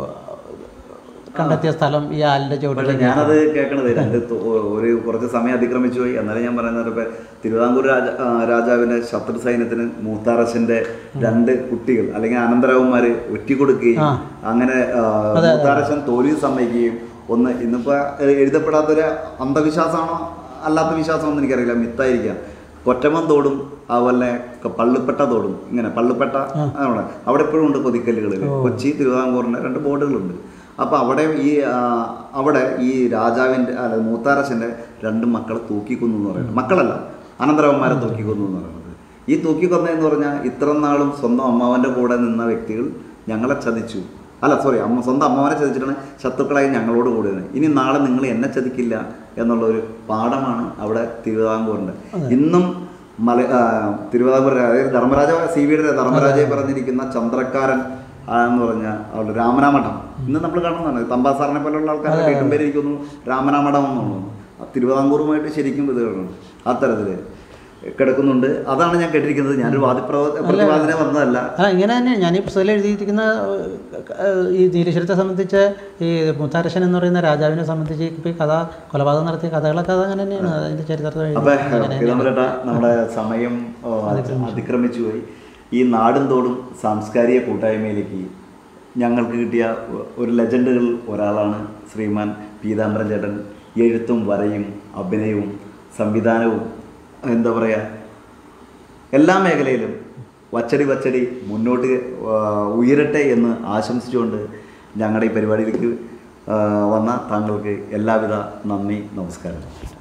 കണ്ടെത്തിയ സ്ഥലം ഈ ആലിൻ്റെ പക്ഷെ ചുവട്ടിലേക്ക് ഞാനത് കേൾക്കണത് രണ്ട് തു- ഒരു കുറച്ച് സമയം അതിക്രമിച്ചു പോയി എന്നാലും ഞാൻ പറയുന്നത് ഇപ്പൊ തിരുവിതാംകൂർ രാജ ആ, രാജാവിന്റെ ശത്രു സൈന്യത്തിന് മൂത്താറശന്റെ രണ്ട് കുട്ടികൾ അല്ലെങ്കിൽ അനന്തരാവന്മാര് ഒറ്റിക്കൊടുക്കുകയും അങ്ങനെ ആ, മൂത്താറശൻ തോൽവി സമ്മതിക്കുകയും ഒന്ന് ഇന്നിപ്പോ എ- എഴുതപ്പെടാത്തൊരു അന്ധവിശ്വാസമാണോ അല്ലാത്ത വിശ്വാസമാണെന്ന് എനിക്കറിയില്ല മിത്തായിരിക്കാം കൊറ്റമൻ തോടും അതുപോലെ ക- പള്ളിപ്പെട്ട തോടും ഇങ്ങനെ പള്ളിപ്പെട്ട ആണ് അവിടെ ഇപ്പോഴും ഉണ്ട് കൊതിക്കല്ലുകളിൽ കൊച്ചി തിരുവിതാംകൂറിന്റെ രണ്ട് ബോർഡുകളുണ്ട് അപ്പോൾ അവിടെ ഈ ആ, അവിടെ ഈ രാജാവിൻ്റെ അല്ല മൂത്താരശൻ്റെ രണ്ട് മക്കളെ തൂക്കിക്കൊന്നു എന്ന് പറയുന്നത് മക്കളല്ല അനന്തരവന്മാരെ തൂക്കിക്കൊന്നു എന്ന് പറയുന്നത് ഈ തൂക്കിക്കൊന്നതെന്ന് പറഞ്ഞാൽ ഇത്ര നാളും സ്വന്തം അമ്മാവൻ്റെ കൂടെ നിന്ന വ്യക്തികൾ ഞങ്ങളെ ചതിച്ചു അല്ല സോറി അമ്മ സ്വന്തം അമ്മാവനെ ചതിച്ചിട്ടാണ് ശത്രുക്കളായി ഞങ്ങളോട് കൂടുന്നത് ഇനി നാളെ നിങ്ങൾ എന്നെ ചതിക്കില്ല എന്നുള്ള ഒരു പാഠമാണ് അവിടെ തിരുവിതാംകൂറിൻ്റെ ഇന്നും മല ആ, തിരുവിതാംകൂർ അതായത് ധർമ്മരാജ സി വിയുടെ ധർമ്മരാജയെ പറഞ്ഞിരിക്കുന്ന ചന്ദ്രക്കാരൻ ആ എന്ന് പറഞ്ഞ അവിടെ രാമനാമഠം ഇന്ന് നമ്മൾ കാണുന്നതാണ് തമ്പാസാറിനെ പോലുള്ള ആൾക്കാരുടെ വീട്ടും പേര് എനിക്കൊന്നു രാമനാമഠം എന്ന് തോന്നുന്നു ആ തിരുവിതാംകൂറുമായിട്ട് ശരിക്കും ഇത് കിടക്കുന്നു അത്തരത്തില് കിടക്കുന്നുണ്ട് അതാണ് ഞാൻ കേട്ടിരിക്കുന്നത് ഞാനൊരു വാദിപ്ര പ്രതിവാദിനെ വന്നതല്ല ആ ഇങ്ങനെ തന്നെ ഞാൻ ഈ പുസ്തകത്തിൽ എഴുതിയിരിക്കുന്ന ഏഹ്, ഈ നീലീശ്വരത്തെ സംബന്ധിച്ച് ഈ മുത്താരശൻ എന്ന് പറയുന്ന രാജാവിനെ സംബന്ധിച്ച് ഇപ്പോൾ ഈ കഥ കൊലപാതകം നടത്തിയ കഥകളൊക്കെ അത് അങ്ങനെ തന്നെയാണ് അതിൻ്റെ ചരിത്രത്തിൽ അപ്പൊ എഴുതി പീതാംബരേട്ട നമ്മുടെ സമയം ഓ, അതിക്രമിച്ചു പോയി ഈ നാടും തോടും സാംസ്കാരിക കൂട്ടായ്മയിലേക്ക് ഞങ്ങൾക്ക് കിട്ടിയ ഒരു ലെജൻഡുകൾ ഒരാളാണ് ശ്രീമാൻ പീതാംബരൻ ചേട്ടൻ എഴുത്തും വരയും അഭിനയവും സംവിധാനവും എന്താ പറയുക എല്ലാ മേഖലയിലും വച്ചടി വച്ചടി മുന്നോട്ട് ആ, ഉയരട്ടെ എന്ന് ആശംസിച്ചുകൊണ്ട് ഞങ്ങളുടെ ഈ പരിപാടിയിലേക്ക് ആ, വന്ന താങ്കൾക്ക് എല്ലാവിധ നന്ദി നമസ്കാരം